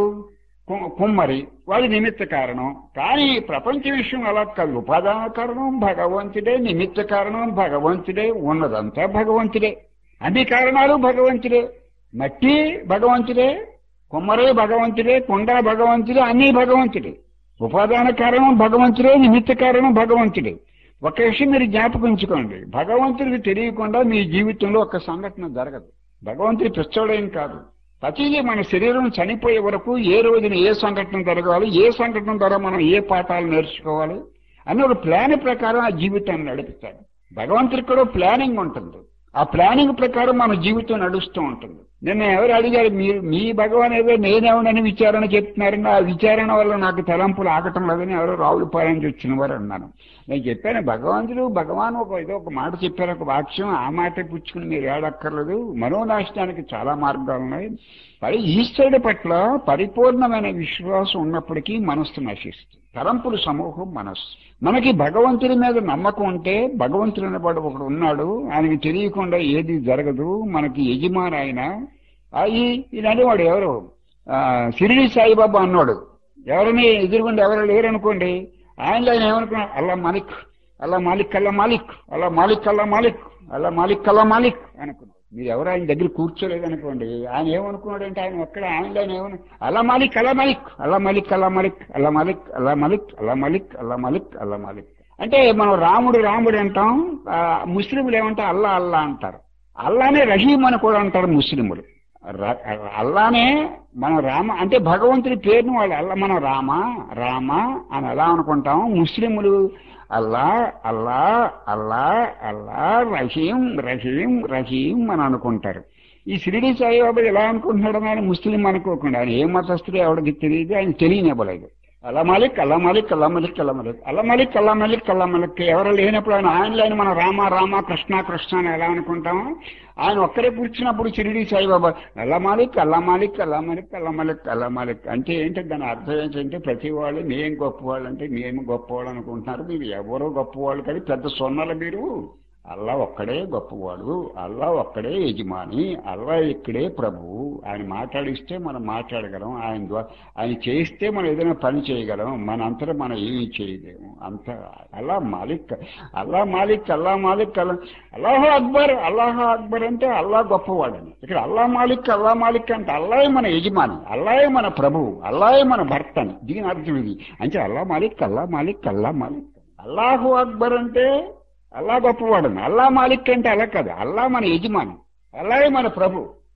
కుమ్మరి వాడి నిమిత్త కారణం కానీ ప్రపంచ విషయం అలా కాదు ఉపాదాన కారణం భగవంతుడే నిమిత్త కారణం భగవంతుడే ఉన్నదంతా భగవంతుడే అన్ని కారణాలు భగవంతుడే మట్టి భగవంతుడే కుమ్మరే భగవంతుడే కొండ భగవంతుడే అన్ని భగవంతుడే ఉపాదాన కారణం భగవంతుడే నిమిత్త కారణం భగవంతుడే ఒక విషయం మీరు జ్ఞాపకించుకోండి భగవంతుడికి తెలియకుండా మీ జీవితంలో ఒక సంఘటన జరగదు భగవంతుడి పిచ్చోడేం కాదు ప్రతిదీ మన శరీరం చనిపోయే వరకు ఏ రోజున ఏ సంఘటన జరగాలి ఏ సంఘటన ద్వారా మనం ఏ పాఠాలు నేర్చుకోవాలి అని ఒక ప్లాన్ ప్రకారం ఆ జీవితాన్ని నడుపుతాడు భగవంతుడికి కూడా ప్లానింగ్ ఉంటుంది ఆ ప్లానింగ్ ప్రకారం మన జీవితం నడుస్తూ ఉంటుంది నిన్న ఎవరు అడిగారు మీరు మీ భగవాన్ ఏదో నేనేమనని విచారణ చెప్తున్నారని ఆ విచారణ వల్ల నాకు తలంపులు ఆగటం లేదని ఎవరో రావులు పాలని వచ్చిన వారు అన్నాను నేను చెప్పాను భగవంతుడు భగవాన్ ఒక ఏదో ఒక మాట చెప్పారు ఒక వాక్యం ఆ మాట పుచ్చుకుని మీరు ఏడక్కర్లేదు మనోనాశనానికి చాలా మార్గాలు ఉన్నాయి మరి ఈశ్వరుడి పట్ల పరిపూర్ణమైన విశ్వాసం ఉన్నప్పటికీ మనస్సు నశిస్తుంది తలంపుల సమూహం మనస్సు మనకి భగవంతుడి మీద నమ్మకం ఉంటే భగవంతుడు అనేవాడు ఒకడు ఉన్నాడు ఆయనకి తెలియకుండా ఏది జరగదు మనకి యజమాని ఆయన ఈయన అనేవాడు ఎవరు సిరిడి సాయిబాబా అన్నాడు ఎవరిని ఎదురుగుండి ఎవరు లేరనుకోండి ఆయనలో ఆయన ఏమనుకున్నాడు అల్లా మాలిక్ అల్లా మాలిక్ అల్లా మాలిక్ అల్లా మాలిక్ అల్లా మాలిక్ అల్లా మాలిక్ అల్లా మాలిక్ అనుకున్నాడు మీరు ఎవరు ఆయన దగ్గర కూర్చోలేదు అనుకోండి ఆయన ఏమనుకున్నాడు అంటే ఆయన ఎక్కడ ఆయనలో ఆయన ఏమను అల్లా మాలిక్ అల్లా మాలిక్ అల్లా మాలిక్ అల్లా మాలిక్ అల్లా మాలిక్ అల్లా మాలిక్ అల్లా మాలిక్ అల్లా మాలిక్ అల్లా మాలిక్ అంటే మనం రాముడు రాముడు అంటాం ముస్లింలు ఏమంటారు అల్లా అల్లా అంటారు అల్లానే రహీం అని కూడా అంటారు ముస్లింలు అల్లానే మనం రామ అంటే భగవంతుడి పేరును వాళ్ళు అల్లా మనం రామ రామ అని ఎలా అనుకుంటాం ముస్లింలు అల్లా అల్లా అల్లా అల్లా రహీం రహీం రహీం అని అనుకుంటారు ఈ షిరిడి సాయిబాబా ఎలా అనుకుంటున్నాడు ఆయన ముస్లిం అనుకోకుండా ఆయన ఏ మతస్థుడు ఎవరికి తెలియదు ఆయన తెలియనివ్వలేదు అల్లా మాలిక్ అల్లా మాలిక్ అల్లా మలిక్ అల్లా మలిక్ అల్లా మలిక్ అల్లా మలిక్ అల్లా మలిక్ ఎవరు లేనప్పుడు ఆయన ఆయన లేని మనం రామ రామ కృష్ణ కృష్ణ అని ఎలా అనుకుంటాము ఆయన ఒక్కరే కూర్చున్నప్పుడు షిరిడి సాయిబాబా అల్లా మాలిక్ అల్లా మాలిక్ అల్లా మలిక్ అల్లా మలిక్ అల్లా మలిక్ అంటే ఏంటి దాని అర్థం ఏంటంటే ప్రతి వాళ్ళు మేము గొప్పవాళ్ళు అంటే మేము గొప్పవాళ్ళు అనుకుంటున్నారు మీరు ఎవరో గొప్పవాళ్ళు కానీ పెద్ద సొన్నలు మీరు అల్లా ఒక్కడే గొప్పవాడు అల్లా ఒక్కడే యజమాని అల్లా ఇక్కడే ప్రభువు ఆయన మాట్లాడిస్తే మనం మాట్లాడగలం ఆయన ద్వారా ఆయన చేస్తే మనం ఏదైనా పని చేయగలం మన అంతటా మనం ఏమీ చేయలేము అంత అల్లా మాలిక్ అల్లా మాలిక్ అల్లా మాలిక్ అల్లా అల్లాహో అక్బర్ అల్లాహో అక్బర్ అంటే అల్లా గొప్పవాడని ఇక్కడ అల్లా మాలిక్ అల్లా మాలిక్ అంటే అల్లాయే మన యజమాని అల్లాయే మన ప్రభువు అల్లాయే మన భర్త అని దీని అర్థం ఇది అంటే అల్లా మాలిక్ అల్లా మాలిక్ అల్లా మాలిక్ అల్లాహు అక్బర్ అంటే అల్లా గొప్పవాడు అల్లా మాలిక్ అంటే అలా కాదు అల్లా మన యజమాని అల్లాయే మన ప్రభు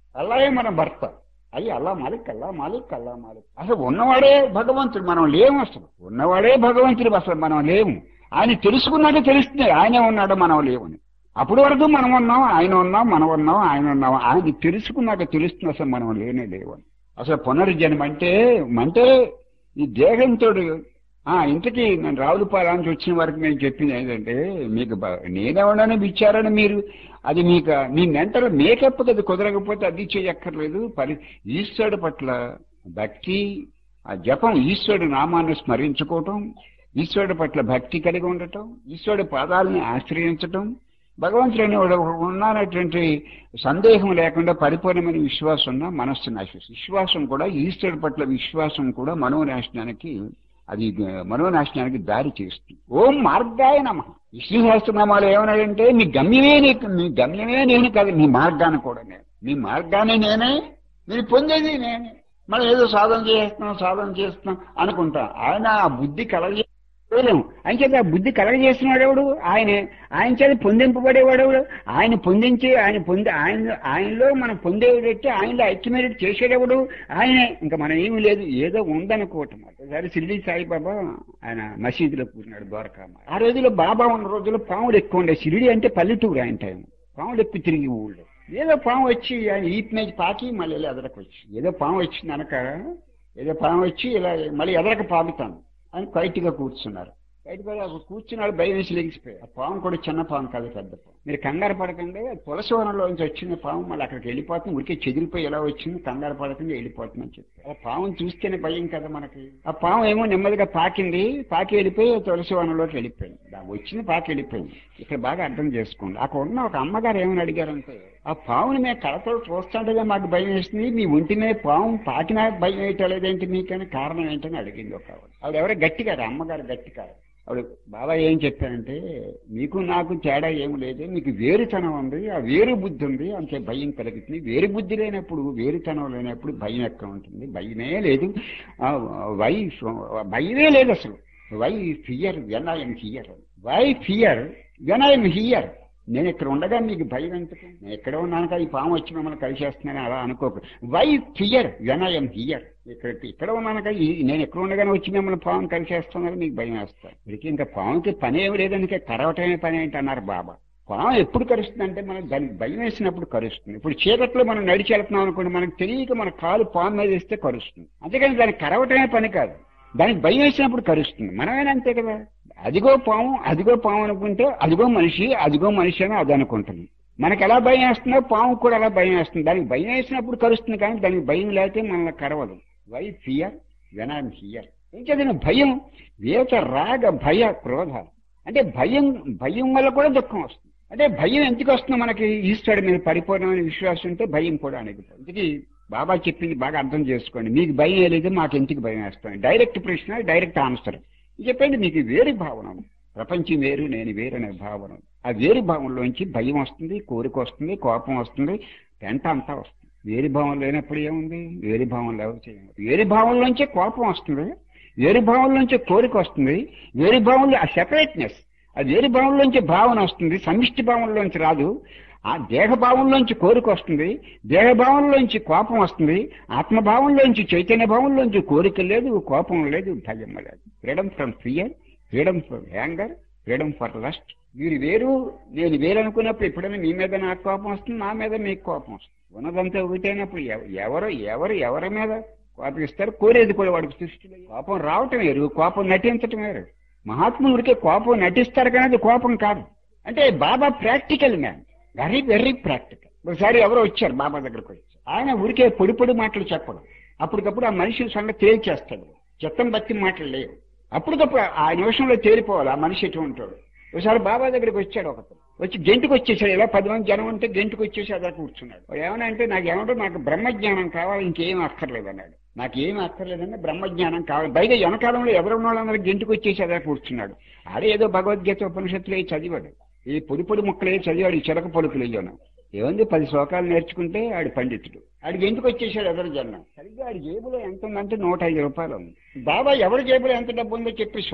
అల్లాయే మన భర్త అయ్యి అల్లా మాలిక్ అల్లా మాలిక్ అల్లా మాలిక్ అసలు ఉన్నవాడే భగవంతుడు మనం లేము అసలు ఉన్నవాడే భగవంతుడు అసలు మనం లేము ఆయన తెలుసుకున్నాక తెలుస్తుంది ఆయనే ఉన్నాడు మనం లేవని అప్పటి వరకు మనం ఉన్నాం ఆయన ఉన్నాం మనం ఉన్నాం ఆయన ఉన్నాం ఆయన తెలుసుకున్నాక తెలుస్తుంది అసలు మనం లేనే లేవని అసలు పునర్జన్మ అంటే అంటే ఈ దేహంతో ఆ ఇంతకీ నేను రావులపాలానికి వచ్చిన వరకు నేను చెప్పింది ఏంటంటే మీకు బ- నేనేమన్నాను ఇచ్చారని మీరు అది మీకు మీ మెంటల్ మేకప్ అది కుదరకపోతే అది చేయక్కర్లేదు పరి ఈశ్వరుడు పట్ల భక్తి ఆ జపం ఈశ్వరుడు నామాన్ని స్మరించుకోవటం ఈశ్వరుడు పట్ల భక్తి కలిగి ఉండటం ఈశ్వరుడు పాదాలని ఆశ్రయించటం భగవంతుడని ఉన్నానటువంటి సందేహం లేకుండా పరిపూర్ణమైన విశ్వాసం ఉన్న మనస్సు నాశనం విశ్వాసం కూడా ఈశ్వరుడు పట్ల విశ్వాసం కూడా మనోనాశనానికి అది మనోనాశనానికి దారి చేస్తుంది ఓం మార్గాయ నమ విష్ణు సహస్రనామాలు ఏమన్నాడంటే మీ గమ్యమే నీ- మీ గమ్యమే నేను కాదు మీ మార్గాన్ని కూడా నేను మీ మార్గాన్ని నేనే మీరు పొందేది నేనే మనం ఏదో సాధన చేస్తున్నాం సాధన చేస్తున్నాం అనుకుంటాం ఆయన ఆ బుద్ధి కలగ చేయలేము ఆయన చేత ఆ బుద్ధి కలగజేసినవాడెవడు ఆయనే ఆయన చేత పొందింపబడేవాడెవడు ఆయన పొందించి ఆయన పొంది ఆయన ఆయనలో మనం పొందేటట్టు ఆయనలో ఐక్యమేట్ చేసేటప్పుడు ఆయనే ఇంకా మనం ఏమీ లేదు ఏదో ఉందనుకోవటం ఒకసారి సిల్లి సాయిబాబా ఆయన మసీదులో కూర్చున్నాడు ద్వారకామ ఆ రోజుల్లో బాబా ఉన్న రోజుల్లో పాములు ఎక్కువ ఉండే సిరిడి అంటే పల్లెటూరు ఆయన టైం పాములు ఎక్కువ తిరిగి ఊళ్ళో ఏదో పాము వచ్చి ఆయన ఈట్ మీద పాకి మళ్ళీ ఇలా ఎదరకు వచ్చి ఏదో పాము వచ్చింది అనక ఏదో పాము వచ్చి ఇలా మళ్ళీ ఎదరకు పాముతాను అని కైట్గా కూర్చున్నారు కైట్గా కూర్చున్నాడు భయం వేసి లెగిసిపోయారు ఆ పాము కూడా చిన్న పాము కాదు పెద్ద పాము మీరు కంగారు పడకండి అది తులసి వనంలో నుంచి వచ్చిన పాము మళ్ళీ అక్కడికి వెళ్ళిపోతుంది ఉరికే చెదిరిపోయి ఎలా వచ్చింది కంగారు పడకుండా వెళ్ళిపోతుంది అని చెప్పి ఆ పాముని చూస్తేనే భయం కదా మనకి ఆ పాము ఏమో నెమ్మదిగా పాకింది పాకి వెళ్ళిపోయి తులసి వనంలోకి వెళ్ళిపోయింది దా- వచ్చింది పాకి వెళ్ళిపోయింది ఇక్కడ బాగా అర్థం చేసుకోండి అక్కడ ఉన్న ఒక అమ్మగారు ఏమని అడిగారంటే ఆ పావుని మేము కళతో చూస్తుంటేనే మాకు భయం వేస్తుంది మీ ఒంటి మీద పాము పాకినా భయం వేయటం లేదేంటి మీకని కారణం ఏంటని అడిగింది ఒక ఆవిడ ఆవిడ ఎవరో గట్టిగారు అమ్మగారు గట్టిగారు ఆవిడ బాబా ఏం చెప్పారంటే మీకు నాకు తేడా ఏం లేదు మీకు వేరుతనం ఉంది ఆ వేరు బుద్ధి ఉంది అంతే భయం కలుగుతుంది వేరు బుద్ధి లేనప్పుడు వేరుతనం లేనప్పుడు భయం ఎక్కడ ఉంటుంది భయమే లేదు ఆ, వై భయమే లేదు అసలు why fear when I'm here why fear when I'm here నేను ఇక్కడ ఉండగా మీకు భయం ఎందుకు నేను ఎక్కడ ఉన్నానుక ఈ పాము వచ్చి మిమ్మల్ని కలిసేస్తున్నాను అలా అనుకోకు why fear when I'm here ఇక్కడ ఇక్కడ ఉన్నానుక ఈ- నేను ఎక్కడ ఉండగానే వచ్చి మిమ్మల్ని పాము కలిసేస్తున్నారు మీకు భయం వేస్తాను ఇప్పటికీ ఇంకా పాముకి పని ఏమి లేదని కరవటమే పని ఏంటి అన్నారు బాబా పాము ఎప్పుడు కరుస్తుంది అంటే మనకు దానికి భయం వేసినప్పుడు కరుస్తుంది ఇప్పుడు చీకట్లో మనం నడిచి వెళ్తున్నాం అనుకోండి మనకు తెలియక మన కాలు పాము మీద వేస్తే కరుస్తుంది అంతేకాని దానికి కరవటమే పని కాదు దానికి భయం వేసినప్పుడు కరుస్తుంది మనమేనా అంతే కదా అదిగో పాము అదిగో పాము అనుకుంటే అదిగో మనిషి అదిగో మనిషి అని అది అనుకుంటుంది మనకి ఎలా భయం వేస్తుందో పాము కూడా అలా భయం వేస్తుంది దానికి భయం వేసినప్పుడు కరుస్తుంది కానీ దానికి భయం లేకపోతే మనల్ని కరవదు why fear when I'm here ఏం చదివిన భయం వేత రాగ భయ క్రోధాలు అంటే భయం భయం వల్ల కూడా దుఃఖం వస్తుంది అంటే భయం ఎందుకు వస్తుంది మనకి ఈశ్వరుడి మీద పరిపూర్ణమైన విశ్వాసం ఉంటే భయం కూడా అణిగిపోతుంది ఇంతకీ బాబా చెప్పింది బాగా అర్థం చేసుకోండి మీకు భయం లేదు మాకు ఎందుకు భయం వేస్తాను డైరెక్ట్ ప్రశ్న డైరెక్ట్ ఆన్సర్ చెప్పండి మీకు వేరు భావన ఉంది. ప్రపంచం వేరు నేను వేరు అనే భావన ఉంది. ఆ వేరు భావనలోంచి భయం వస్తుంది కోరిక వస్తుంది కోపం వస్తుంది పెంట అంతా వస్తుంది వేరు భావం లేనప్పుడు ఏముంది వేరు భావం లేకపోతే ఏముంది? వేరు భావంలోంచే కోపం వస్తుంది వేరు భావంలోంచి కోరిక వస్తుంది వేరు భావంలో ఆ సెపరేట్నెస్ ఆ వేరు భావంలోంచి భావన వస్తుంది సమిష్టి భావంలోంచి రాదు ఆ దేహభావంలోంచి కోరిక వస్తుంది దేహభావంలోంచి కోపం వస్తుంది ఆత్మభావంలోంచి చైతన్య భావంలోంచి కోరిక లేదు కోపం లేదు భయం లేదు freedom from fear freedom from anger freedom for lust మీరు వేరు నేను వేరు అనుకున్నప్పుడు ఎప్పుడైనా మీ మీద నాకు కోపం వస్తుంది నా మీద మీకు కోపం వస్తుంది ఉన్నదంతా ఒకటైనప్పుడు ఎవ- ఎవరు ఎవరు ఎవరి మీద కోపిస్తారు కోరేది కూడా వాడికి సృష్టిలో కోపం రావటం వేరు కోపం నటించటం వేరు మహాత్ముడికే కోపం నటిస్తారు కానీ అది కోపం కాదు అంటే Baba practical man very very practical ఒకసారి ఎవరో వచ్చారు బాబా దగ్గరకు వచ్చి ఆయన ఊరికే పొడి పొడి మాటలు చెప్పడం అప్పటికప్పుడు ఆ మనిషి సంగతి తేల్చేస్తాడు చిత్తం బట్టి మాటలు లేవు అప్పటికప్పుడు ఆ నిమిషంలో తేలిపోవాలి ఆ మనిషి ఎటువంటి వాడు ఒకసారి బాబా దగ్గరికి వచ్చాడు ఒకటి వచ్చి గెంటుకు వచ్చేసాడు ఇలా పది మంది జనం ఉంటే గెంటుకు వచ్చేసి అలా కూర్చున్నాడు వాడు ఏమన్నా అంటే నాకు ఏమంటే నాకు బ్రహ్మజ్ఞానం కావాలి ఇంకేం అక్కర్లేదు అన్నాడు నాకు ఏం అక్కర్లేదంటే బ్రహ్మజ్ఞానం కావాలి పైగా వెనకాలంలో ఎవరున్న వాళ్ళందరూ గెంటుకు వచ్చేసి అలా కూర్చున్నాడు ఆడే ఏదో భగవద్గీత ఉపనిషత్తులు అవి చదివాడు ఈ పొడి పొడి ముక్కలే చదివాడు ఈ చిలక పలుకులు అయ్యాను ఏముంది పది శ్లోకాలు నేర్చుకుంటే ఆడు పండితుడు ఆడికి ఎందుకు వచ్చేసాడు ఎవరు జన్మ సరిగ్గా ఆడి జేబులో ఎంత ఉందంటే నూట ఐదు రూపాయలు ఉంది బాబా ఎవరి జేబులో ఎంత డబ్బు ఉందో చెప్పేసేవారు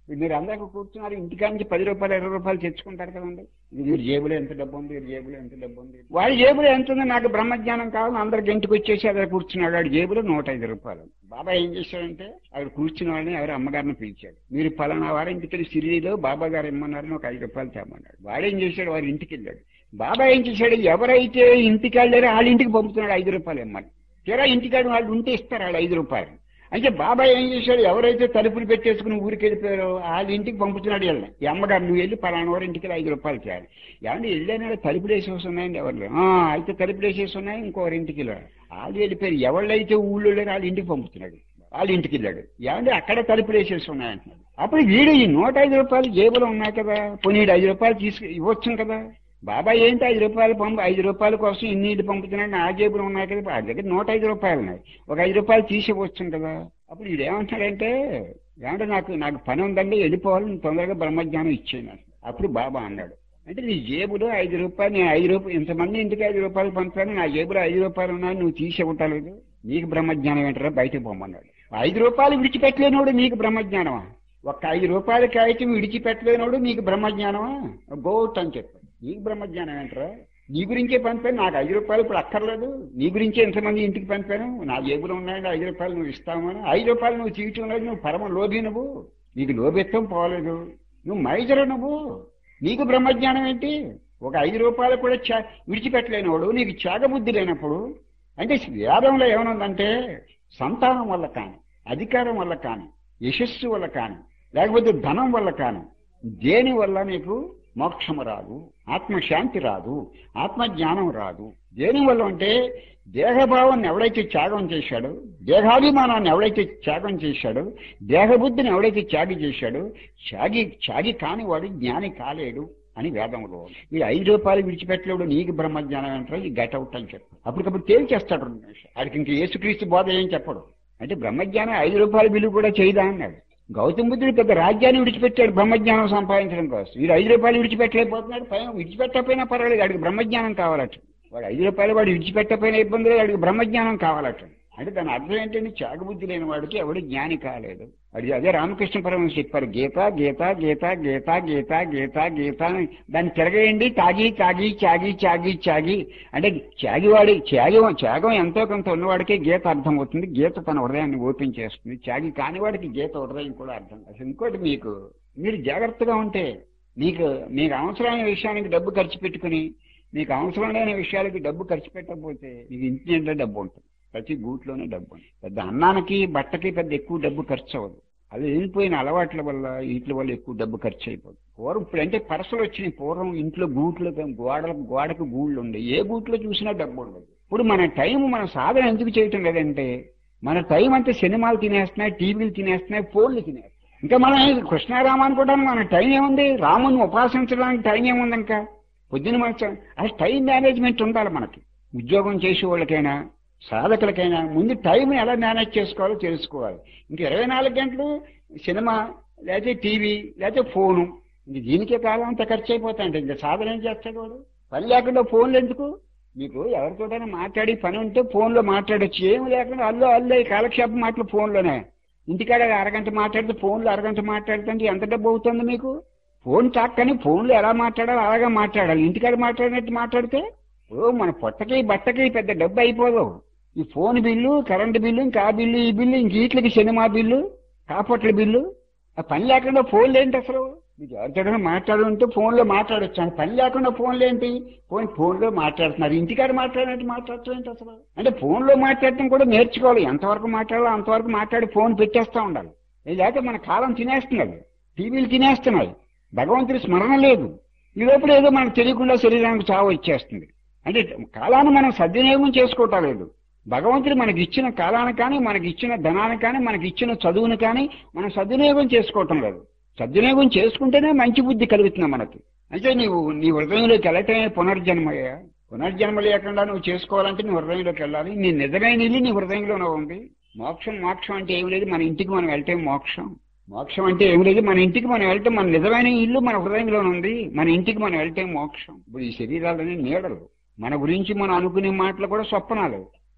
మీరు అందరికీ కూర్చున్నారు ఇంటికా నుంచి పది రూపాయలు ఇరవై రూపాయలు తెచ్చుకుంటారు కదండి ఇది వీరి జేబులో ఎంత డబ్బు ఉంది వీరి జేబులో ఎంత డబ్బు ఉంది వాడి జేబులో ఎంత ఉంది నాకు బ్రహ్మజ్ఞానం కావాలి అందరికి ఇంటికి వచ్చేసి అక్కడ కూర్చున్నాడు వాడి జేబులో నూట ఐదు రూపాయలు బాబా ఏం చేశాడంటే అక్కడ కూర్చున్న వాడిని ఎవరు అమ్మగారిని పిలిచాడు మీరు పలానా వారి ఇంటికి వెళ్ళి సిరిలో బాబా గారు ఇమ్మన్నారని ఒక ఐదు రూపాయలు తేమన్నాడు వాడేం చేశాడు వారి ఇంటికి వెళ్ళాడు బాబా ఏం చేశాడు ఎవరైతే ఇంటికి వెళ్ళారో వాళ్ళ ఇంటికి పంపుతున్నాడు ఐదు రూపాయలు ఇమ్మని తీరా ఇంటికాడ వాళ్ళు ఉంటే ఇస్తారు వాళ్ళు ఐదు రూపాయలు అంటే బాబాయ్ ఏం చేశాడు ఎవరైతే తలుపులు పెట్టేసుకుని ఊరికి వెళ్ళిపోయారో వాళ్ళ ఇంటికి పంపుతున్నాడు వీళ్ళని ఈ అమ్మగారు నువ్వు వెళ్ళి పలానా వారి ఇంటికి వెళ్ళి ఐదు రూపాయలు చేయాలి ఏమంటే వెళ్ళిన తలుపులు వేసేసి ఉన్నాయండి ఎవరు ఆ, అయితే తలుపులు వేసేసి ఉన్నాయి ఇంకోరి ఇంటికి వెళ్ళాడు వాళ్ళు వెళ్ళిపోయారు ఎవళ్ళైతే ఊళ్ళో లేరు వాళ్ళ ఇంటికి పంపుతున్నాడు వాళ్ళ ఇంటికి వెళ్ళాడు ఏమంటే అక్కడ తలుపులు వేసేసి ఉన్నాయంటున్నాడు అప్పుడు వీడు ఈ నూట ఐదు రూపాయలు జేబులో ఉన్నాయి కదా పోనీ వీడు ఐదు రూపాయలు తీసుకు ఇవ్వచ్చు కదా బాబాయ్ ఏంటి ఐదు రూపాయలు పంపు ఐదు రూపాయల కోసం ఇన్ని ఇల్లు పంపుతున్నాడు ఆ జేబులు ఉన్నాయి కదా ఆ దగ్గర నూట ఐదు రూపాయలు ఉన్నాయి ఒక ఐదు రూపాయలు తీసి ఇవ్వచ్చు కదా అప్పుడు వీడు ఏమంటాడంటే ఏమంటే నాకు నాకు పని ఉందండి వెళ్ళిపోవాలి నేను తొందరగా బ్రహ్మజ్ఞానం ఇచ్చేయను అప్పుడు బాబా అన్నాడు అంటే నీ జేబులో ఐదు రూపాయలు నేను ఐదు రూపాయలు ఇంతమంది ఇంటికి ఐదు రూపాయలు పంపాను నా జేబులో ఐదు రూపాయలు ఉన్నాయి నువ్వు తీసి ఇవ్వటలేదు నీకు బ్రహ్మజ్ఞానం ఏంటరా బయటకు పోమన్నాడు ఐదు రూపాయలు విడిచిపెట్టలేనోడు నీకు బ్రహ్మజ్ఞానమా ఒక్క ఐదు రూపాయల కాగితం విడిచిపెట్టలేనోడు నీకు బ్రహ్మజ్ఞానమా గోట్ అని చెప్పాడు నీకు బ్రహ్మజ్ఞానం ఏంటరా నీ గురించే పంపాను నాకు ఐదు రూపాయలు ఇప్పుడు అక్కర్లేదు నీ గురించే ఎంతమంది ఇంటికి పంపాను నా జేబులో ఉన్నాయండి ఐదు రూపాయలు నువ్వు ఇస్తామని ఐదు రూపాయలు నువ్వు తీయటం లేదు నువ్వు పరమ లోభి నువ్వు నీకు లోబెత్తం పోలేదు నువ్వు మైజరు నువ్వు నీకు బ్రహ్మజ్ఞానం ఏంటి ఒక ఐదు రూపాయలు కూడా చా విడిచిపెట్టలేనివాడు నీకు త్యాగబుద్ధి లేనప్పుడు అంటే వేదంలో ఏమనుందంటే సంతానం వల్ల కానీ అధికారం వల్ల కానీ యశస్సు వల్ల కానీ లేకపోతే ధనం వల్ల కానీ దేని వల్ల నీకు మోక్షము రాదు ఆత్మశాంతి రాదు ఆత్మజ్ఞానం రాదు దేని వల్ల అంటే దేహభావాన్ని ఎవడైతే త్యాగం చేశాడో దేహాభిమానాన్ని ఎవడైతే త్యాగం చేశాడో దేహబుద్ధిని ఎవడైతే త్యాగి చేశాడో త్యాగి త్యాగి కానివాడు జ్ఞాని కాలేడు అని వేదంలో ఈ ఐదు రూపాయలు విడిచిపెట్టలేడు నీకు బ్రహ్మజ్ఞానం అంటారు ఈ గట్ అవుట్ అని చెప్పు అప్పటికప్పుడు తేల్చేస్తాడు రెండు నిమిషాలు ఆడికి ఇంక యేసుక్రీస్తు బోధ ఏం చెప్పడు అంటే బ్రహ్మజ్ఞానం ఐదు రూపాయల విలువ కూడా చేయదా అన్నాడు గౌతమ బుద్ధుడు పెద్ద రాజ్యాన్ని విడిచిపెట్టాడు బ్రహ్మజ్ఞానం సంపాదించడం కోసం వీడు ఐదు రూపాయలు విడిచిపెట్టలేకపోతున్నాడు పైన విడిచిపెట్టకపోయినా పర్వాలేదు వాడికి బ్రహ్మజ్ఞానం కావాలట వాడు ఐదు రూపాయలు వాడు విడిచిపెట్టకపోయినా ఇబ్బంది లేదు వాడికి బ్రహ్మజ్ఞానం కావాలట అంటే దాని అర్థం ఏంటంటే త్యాగబుద్ధి లేని వాడికి ఎవడు జ్ఞాని కాలేదు అది అదే రామకృష్ణ పరమహంస చెప్పారు గీత గీత గీత గీత గీత గీత గీత అని దాన్ని తిరగేయండి తాగి తాగి చాగి చాగి చాగి అంటే త్యాగివాడి త్యాగం త్యాగం ఎంతో కొంత ఉన్నవాడికే గీత అర్థం అవుతుంది గీత తన హృదయాన్ని ఓపెన్ చేస్తుంది త్యాగి కానివాడికి గీత హృదయం కూడా అర్థం అసలు ఇంకోటి మీకు మీరు జాగ్రత్తగా ఉంటే మీకు మీకు అవసరమైన విషయానికి డబ్బు ఖర్చు పెట్టుకుని మీకు అవసరం లేని విషయాలకి డబ్బు ఖర్చు పెట్టకపోతే మీకు ఇంటి నిండా డబ్బు ఉంటుంది ప్రతి గూట్లోనే డబ్బు ఉంటుంది పెద్ద అన్నానికి బట్టకి పెద్ద ఎక్కువ డబ్బు ఖర్చు అవ్వదు అది వెళ్ళిపోయిన అలవాట్ల వల్ల వీటి వల్ల ఎక్కువ డబ్బు ఖర్చు అయిపోతుంది పూర్వం ఇప్పుడు అంటే పరసలు వచ్చినాయి పూర్వం ఇంట్లో గూట్లు గోడలకు గోడకు గూళ్ళు ఉండే ఏ గూట్లో చూసినా డబ్బు ఉండదు ఇప్పుడు మన టైం మన సాధన ఎందుకు చేయటం లేదంటే మన టైం అంతా సినిమాలు తినేస్తున్నాయి టీవీలు తినేస్తున్నాయి ఫోన్లు తినేస్తున్నాయి ఇంకా మనం కృష్ణారామ అనుకోవడానికి మన టైం ఏముంది రాముని ఉపాసించడానికి టైం ఏముంది ఇంకా పొద్దున మన అది టైం మేనేజ్మెంట్ ఉండాలి మనకి ఉద్యోగం చేసే వాళ్ళకైనా సాధకులకైనా ముందు టైం ఎలా మేనేజ్ చేసుకోవాలో తెలుసుకోవాలి ఇంక ఇరవై నాలుగు గంటలు సినిమా లేకపోతే టీవీ లేకపోతే ఫోను ఇంక దీనికే కాలం అంత ఖర్చు అయిపోతాయంటే ఇంకా సాధన ఏం చేస్తాడు వాడు పని లేకుండా ఫోన్లు ఎందుకు మీకు ఎవరితోటైనా మాట్లాడి పని ఉంటే ఫోన్లో మాట్లాడొచ్చు ఏమి లేకుండా అల్లో అల్లో ఈ కాలక్షేపం మాటలు ఫోన్లోనే ఇంటికాడ అరగంట మాట్లాడితే ఫోన్లో అరగంట మాట్లాడుతుంటే ఎంత డబ్బు అవుతుంది మీకు ఫోన్ చాక్కని ఫోన్లో ఎలా మాట్లాడాలో అలాగే మాట్లాడాలి ఇంటికాడ మాట్లాడినట్టు మాట్లాడితే ఓ మన పొట్టకి బట్టకి పెద్ద డబ్బు అయిపోదు ఈ ఫోన్ బిల్లు కరెంటు బిల్లు ఇంకా ఆ బిల్లు ఈ బిల్లు ఇంక వీటికి సినిమా బిల్లు కాపట్ల బిల్లు ఆ పని లేకుండా ఫోన్లు ఏంటి అసలు మీకు ఎవరితో మాట్లాడుంటే ఫోన్లో మాట్లాడొచ్చు అని పని లేకుండా ఫోన్లు ఏంటి ఫోన్ ఫోన్లో మాట్లాడుతున్నారు ఇంటికాడ మాట్లాడినట్టు మాట్లాడటం ఏంటి అసలు అంటే ఫోన్లో మాట్లాడటం కూడా నేర్చుకోవాలి ఎంతవరకు మాట్లాడాలో అంతవరకు మాట్లాడి ఫోన్ పెట్టేస్తూ ఉండాలి లేకపోతే మన కాలం తినేస్తున్నది టీవీలు తినేస్తున్నాయి భగవంతుడి స్మరణ లేదు ఈ లోపల ఏదో మనకు తెలియకుండా శరీరానికి చావు వచ్చేస్తుంది అంటే కాలాన్ని మనం సద్వినియోగం చేసుకోవటం లేదు భగవంతుడు మనకి ఇచ్చిన కాలాన్ని కానీ మనకి ఇచ్చిన ధనాన్ని కానీ మనకి ఇచ్చిన చదువుని కానీ మనం సద్వినియోగం చేసుకోవటం లేదు సద్వినియోగం చేసుకుంటేనే మంచి బుద్ధి కలుగుతుంది మనకి అంటే నీవు నీ హృదయంలోకి వెళ్ళటమే పునర్జన్మయ్యా పునర్జన్మ లేకుండా నువ్వు చేసుకోవాలంటే నీ హృదయంలోకి వెళ్ళాలి నీ నిజమైన ఇల్లు నీ హృదయంలోనే ఉంది మోక్షం మోక్షం అంటే ఏం లేదు మన ఇంటికి మనం వెళ్తే మోక్షం మోక్షం అంటే ఏం లేదు మన ఇంటికి మనం వెళ్తే మన నిజమైన ఇల్లు మన హృదయంలోనే ఉంది మన ఇంటికి మనం వెళ్తే మోక్షం ఇప్పుడు ఈ శరీరాలన్నీ నీడలు మన గురించి మనం అనుకునే మాటలు కూడా స్వప్నాలు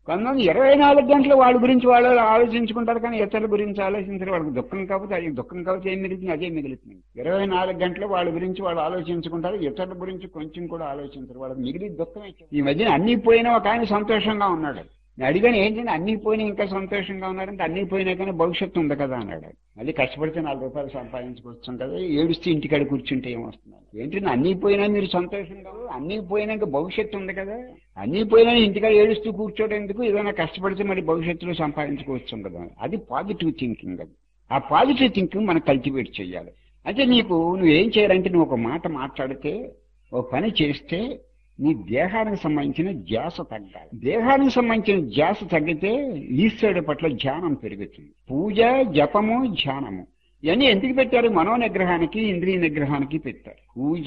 కొంతమంది ఇరవై నాలుగు గంటలు వాళ్ళ గురించి వాళ్ళు ఆలోచించుకుంటారు కానీ ఇతరుల గురించి ఆలోచించారు వాళ్ళకి దుఃఖం కాకపోతే అది దుఃఖం కాకపోతే ఏం మిగులుతుంది అదే మిగులుతుంది ఇరవై నాలుగు గంటలు వాళ్ళ గురించి వాళ్ళు ఆలోచించుకుంటారు ఇతరుల గురించి కొంచెం కూడా ఆలోచించరు వాళ్ళకి మిగిలి దుఃఖమే ఈ మధ్యన అన్ని పోయినా ఒక ఆయన సంతోషంగా ఉన్నాడు నేను అడిగాను ఏంటంటే అన్ని పోయినా ఇంకా సంతోషంగా ఉన్నారంటే అన్ని పోయినా కానీ భవిష్యత్తు ఉంది కదా అన్నాడు మళ్ళీ కష్టపడితే నాలుగు రూపాయలు సంపాదించుకొచ్చాం కదా ఏడుస్తే ఇంటికాడ కూర్చుంటే ఏమొస్తున్నారు ఏంటంటే అన్ని పోయినా మీరు సంతోషంగా అన్ని పోయినాక భవిష్యత్తు ఉంది కదా అన్ని పోయినా ఇంటికాడ ఏడుస్తూ కూర్చోవడం ఎందుకు ఏదైనా కష్టపడితే మరి భవిష్యత్తులో సంపాదించుకోవచ్చు కదా అది పాజిటివ్ థింకింగ్ అది ఆ పాజిటివ్ థింకింగ్ మనం కల్టివేట్ చేయాలి అంటే నీకు నువ్వేం చేయాలంటే నువ్వు ఒక మాట మాట్లాడితే ఒక పని చేస్తే నీ దేహానికి సంబంధించిన ధ్యాస తగ్గాలి దేహానికి సంబంధించిన ధ్యాస తగ్గితే ఈశ్వరుడి పట్ల ధ్యానం పెరుగుతుంది పూజ జపము ధ్యానము ఇవన్నీ ఎందుకు పెట్టారు మనో నిగ్రహానికి ఇంద్రియ నిగ్రహానికి పెట్టారు పూజ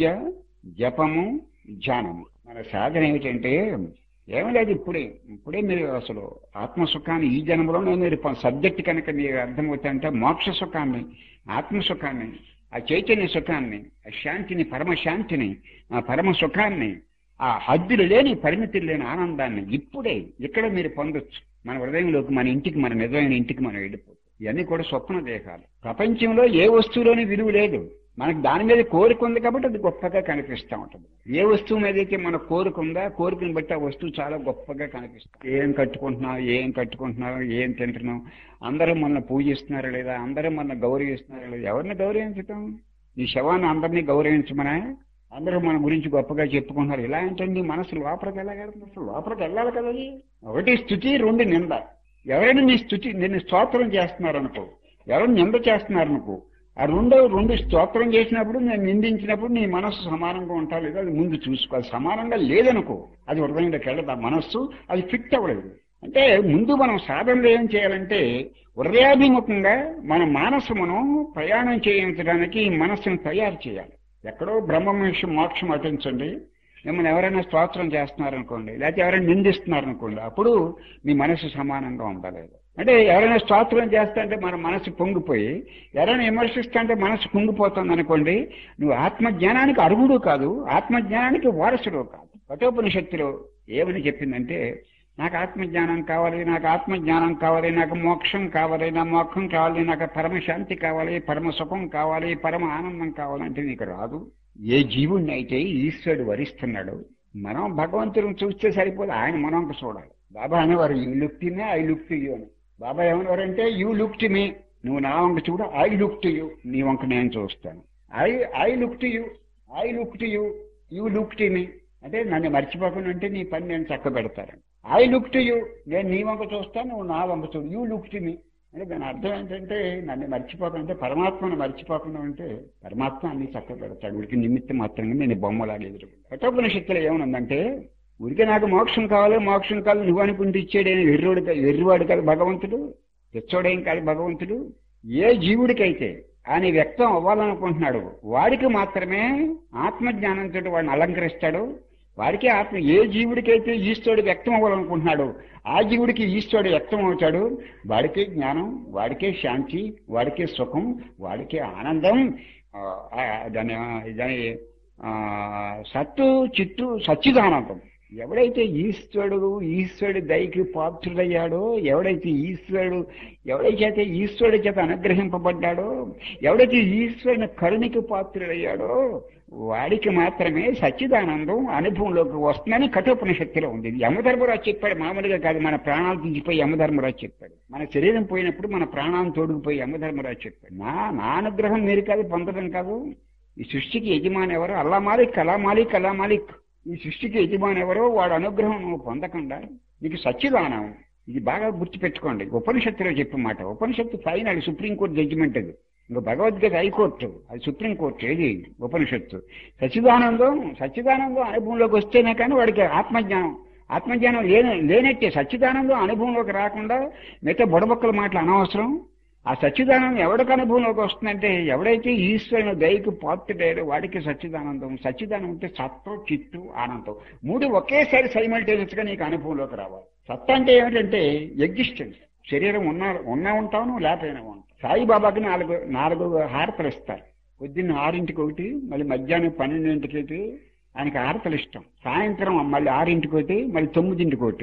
జపము ధ్యానము మన సాధన ఏమిటంటే ఏమీ లేదు ఇప్పుడే ఇప్పుడే మీరు అసలు ఆత్మసుఖాన్ని ఈ జన్మలోనే మీరు సబ్జెక్ట్ కనుక మీరు అర్థమవుతాయంటే మోక్ష సుఖాన్ని ఆత్మసుఖాన్ని ఆ చైతన్య సుఖాన్ని ఆ శాంతిని పరమశాంతిని ఆ పరమ సుఖాన్ని ఆ హద్దులు లేని పరిమితులు లేని ఆనందాన్ని ఇప్పుడే ఇక్కడ మీరు పొందొచ్చు మన హృదయంలోకి మన ఇంటికి మన నిజమైన ఇంటికి మనం వెళ్ళిపోతాం ఇవన్నీ కూడా స్వప్న దేహాలు ప్రపంచంలో ఏ వస్తువులోని విలువ లేదు మనకు దాని మీద కోరిక ఉంది కాబట్టి అది గొప్పగా కనిపిస్తూ ఉంటుంది ఏ వస్తువు మీద అయితే మన కోరిక ఉందా కోరికను బట్టి ఆ వస్తువు చాలా గొప్పగా కనిపిస్తుంది ఏం కట్టుకుంటున్నావు ఏం కట్టుకుంటున్నావు ఏం తింటున్నావు అందరూ మన పూజిస్తున్నారా లేదా అందరూ మన గౌరవిస్తున్నారా లేదా ఎవరిని గౌరవించటం ఈ శవాన్ని అందరినీ గౌరవించమనా అందరూ మన గురించి గొప్పగా చెప్పుకుంటున్నారు ఇలా ఏంటండి మనసు లోపలికి వెళ్ళగలుగుతుంది అసలు లోపలికి వెళ్ళాలి కదా అది ఒకటి స్థుతి రెండు నింద ఎవరైనా నీ స్థుతి నిన్ను స్తోత్రం చేస్తున్నారు అనుకో ఎవరు నింద చేస్తున్నారు అనుకో ఆ రెండో రెండు స్తోత్రం చేసినప్పుడు నేను నిందించినప్పుడు నీ మనస్సు సమానంగా ఉంటా లేదా అది ముందు చూసుకోవాలి సమానంగా లేదనుకో అది హృదయంలోకి వెళ్ళదు ఆ మనస్సు అది ఫిట్ అవ్వలేదు అంటే ముందు మనం సాధనలో ఏం చేయాలంటే హృదయాభిముఖంగా మన మానసమును ప్రయాణం చేయించడానికి ఈ మనస్సును తయారు చేయాలి ఎక్కడో బ్రహ్మమోక్షం మోక్షం అటించండి మిమ్మల్ని ఎవరైనా స్తోత్రం చేస్తున్నారనుకోండి లేకపోతే ఎవరైనా నిందిస్తున్నారనుకోండి అప్పుడు మీ మనసు సమానంగా ఉండలేదు అంటే ఎవరైనా స్తోత్రం చేస్తా అంటే మన మనసు పొంగిపోయి ఎవరైనా విమర్శిస్తా అంటే మనసు పొంగిపోతుంది అనుకోండి నువ్వు ఆత్మజ్ఞానానికి అర్హుడు కాదు ఆత్మజ్ఞానానికి వారసుడు కాదు కఠోపనిషత్తులో ఏమని చెప్పిందంటే నాకు ఆత్మజ్ఞానం కావాలి నాకు ఆత్మజ్ఞానం కావాలి నాకు మోక్షం కావాలి నా మోక్షం కావాలి నాకు పరమశాంతి కావాలి పరమ సుఖం కావాలి పరమ ఆనందం కావాలంటే నీకు రాదు ఏ జీవుణ్ణి అయితే ఈశ్వరుడు వరిస్తున్నాడు మనం భగవంతుడిని చూస్తే సరిపోదు ఆయన మనంక చూడాలి బాబా అనేవారు you look to me I look to you అని బాబా ఏమనేవారంటే యూ లుక్ టు మీ నువ్వు నా వంక చూడు ఐ లుక్ టు యూ నీ వంక నేను చూస్తాను I I look to you I look to you you look to me అంటే నన్ను మర్చిపోకుండా ఉంటే నీ పని నేను చక్క పెడతాను ఐ లుక్ టు యూ నేను నీ వంక చూస్తాను నువ్వు నా వంక చూడు యూ లుక్ టు మీ అంటే దాని అర్థం ఏంటంటే నన్ను మర్చిపోకుండా పరమాత్మను మర్చిపోకుండా ఉంటే పరమాత్మ అన్ని చక్క పెడతాడు ఉడికి నిమిత్తం మాత్రంగా నేను బొమ్మలాగా ఎదురు కఠోపనిషత్తులు ఏమనుందంటే ఉడికి నాకు మోక్షం కావాలి మోక్షం కావాలి నువ్వు అనుకుంటే ఇచ్చాడేం వెర్రోడు వెర్రివాడు కాదు భగవంతుడు తెచ్చోడేం కాదు భగవంతుడు ఏ జీవుడికైతే ఆయన వ్యక్తం అవ్వాలనుకుంటున్నాడు వాడికి మాత్రమే ఆత్మజ్ఞానంతో వాడిని అలంకరిస్తాడు వాడికి ఆత్మ ఏ జీవుడికైతే ఈశ్వరుడు వ్యక్తం అవ్వాలనుకుంటున్నాడు ఆ జీవుడికి ఈశ్వరుడు వ్యక్తం అవుతాడు వాడికే జ్ఞానం వాడికే శాంతి వాడికే సుఖం వాడికే ఆనందం దాని దాని సత్తు చిత్తు సచ్చిదానందం ఎవడైతే ఈశ్వరుడు ఈశ్వరుడి దయకి పాత్రుడయ్యాడో ఎవడైతే ఈశ్వరుడు ఎవడైతే ఈశ్వరుడి చేత అనుగ్రహింపబడ్డాడో ఎవడైతే ఈశ్వరుని కరుణికి పాత్రుడయ్యాడో వాడికి మాత్రమే సచ్చిదానందం అనుభవంలోకి వస్తుందని కఠోపనిషత్తులో ఉంది యమధర్మరాజు చెప్పాడు మామూలుగా కాదు మన ప్రాణాలు తీసిపోయి యమధర్మరాజు చెప్పాడు మన శరీరం పోయినప్పుడు మన ప్రాణాలను తోడుకుపోయి యమధర్మరాజు చెప్పాడు నా నా అనుగ్రహం మీరు కాదు పొందడం కాదు ఈ సృష్టికి యజమాని ఎవరు అల్లా మాలిక్ అలా మాలిక్ అలా మాలిక్ ఈ సృష్టికి యజమాని ఎవరో వాడు అనుగ్రహం నువ్వు పొందకుండా నీకు సచ్చిదానం ఇది బాగా గుర్తుపెట్టుకోండి ఉపనిషత్తులో చెప్పిన మాట ఉపనిషత్తు ఫైనల్ సుప్రీంకోర్టు జడ్జిమెంట్ అది ఇంకా భగవద్గీత హైకోర్టు అది సుప్రీంకోర్టు ఏది ఉపనిషత్తు సచ్చిదానందం సచ్చిదానందం అనుభవంలోకి వస్తేనే కానీ వాడికి ఆత్మజ్ఞానం ఆత్మజ్ఞానం లేని లేనట్టే సచ్చిదానందం అనుభవంలోకి రాకుండా మిగతా బుడబొక్కల మాటలు అనవసరం ఆ సచ్చిదానందం ఎవడికి అనుభవంలోకి వస్తుందంటే ఎవడైతే ఈశ్వరుని దయకు పాత్రుడయ్యాడో వాడికి సచ్చిదానందం సచ్చిదానం అంటే సత్వం చిత్తు ఆనందం మూడు ఒకేసారి సైమల్టేనియస్ గా నీకు అనుభవంలోకి రావాలి సత్త అంటే ఏమిటంటే ఎగ్జిస్టెన్స్ శరీరం ఉన్నా ఉన్నా ఉంటాను లేకపోయినా ఉంటాను సాయిబాబాకి నాలుగు నాలుగు హారతలు ఇస్తారు పొద్దున్న ఆరింటికి ఒకటి మళ్ళీ మధ్యాహ్నం పన్నెండింటికి ఒకటి ఆయనకి హారతలు ఇష్టం సాయంత్రం మళ్ళీ ఆరింటికి ఒకటి మళ్ళీ తొమ్మిదింటికి ఒకటి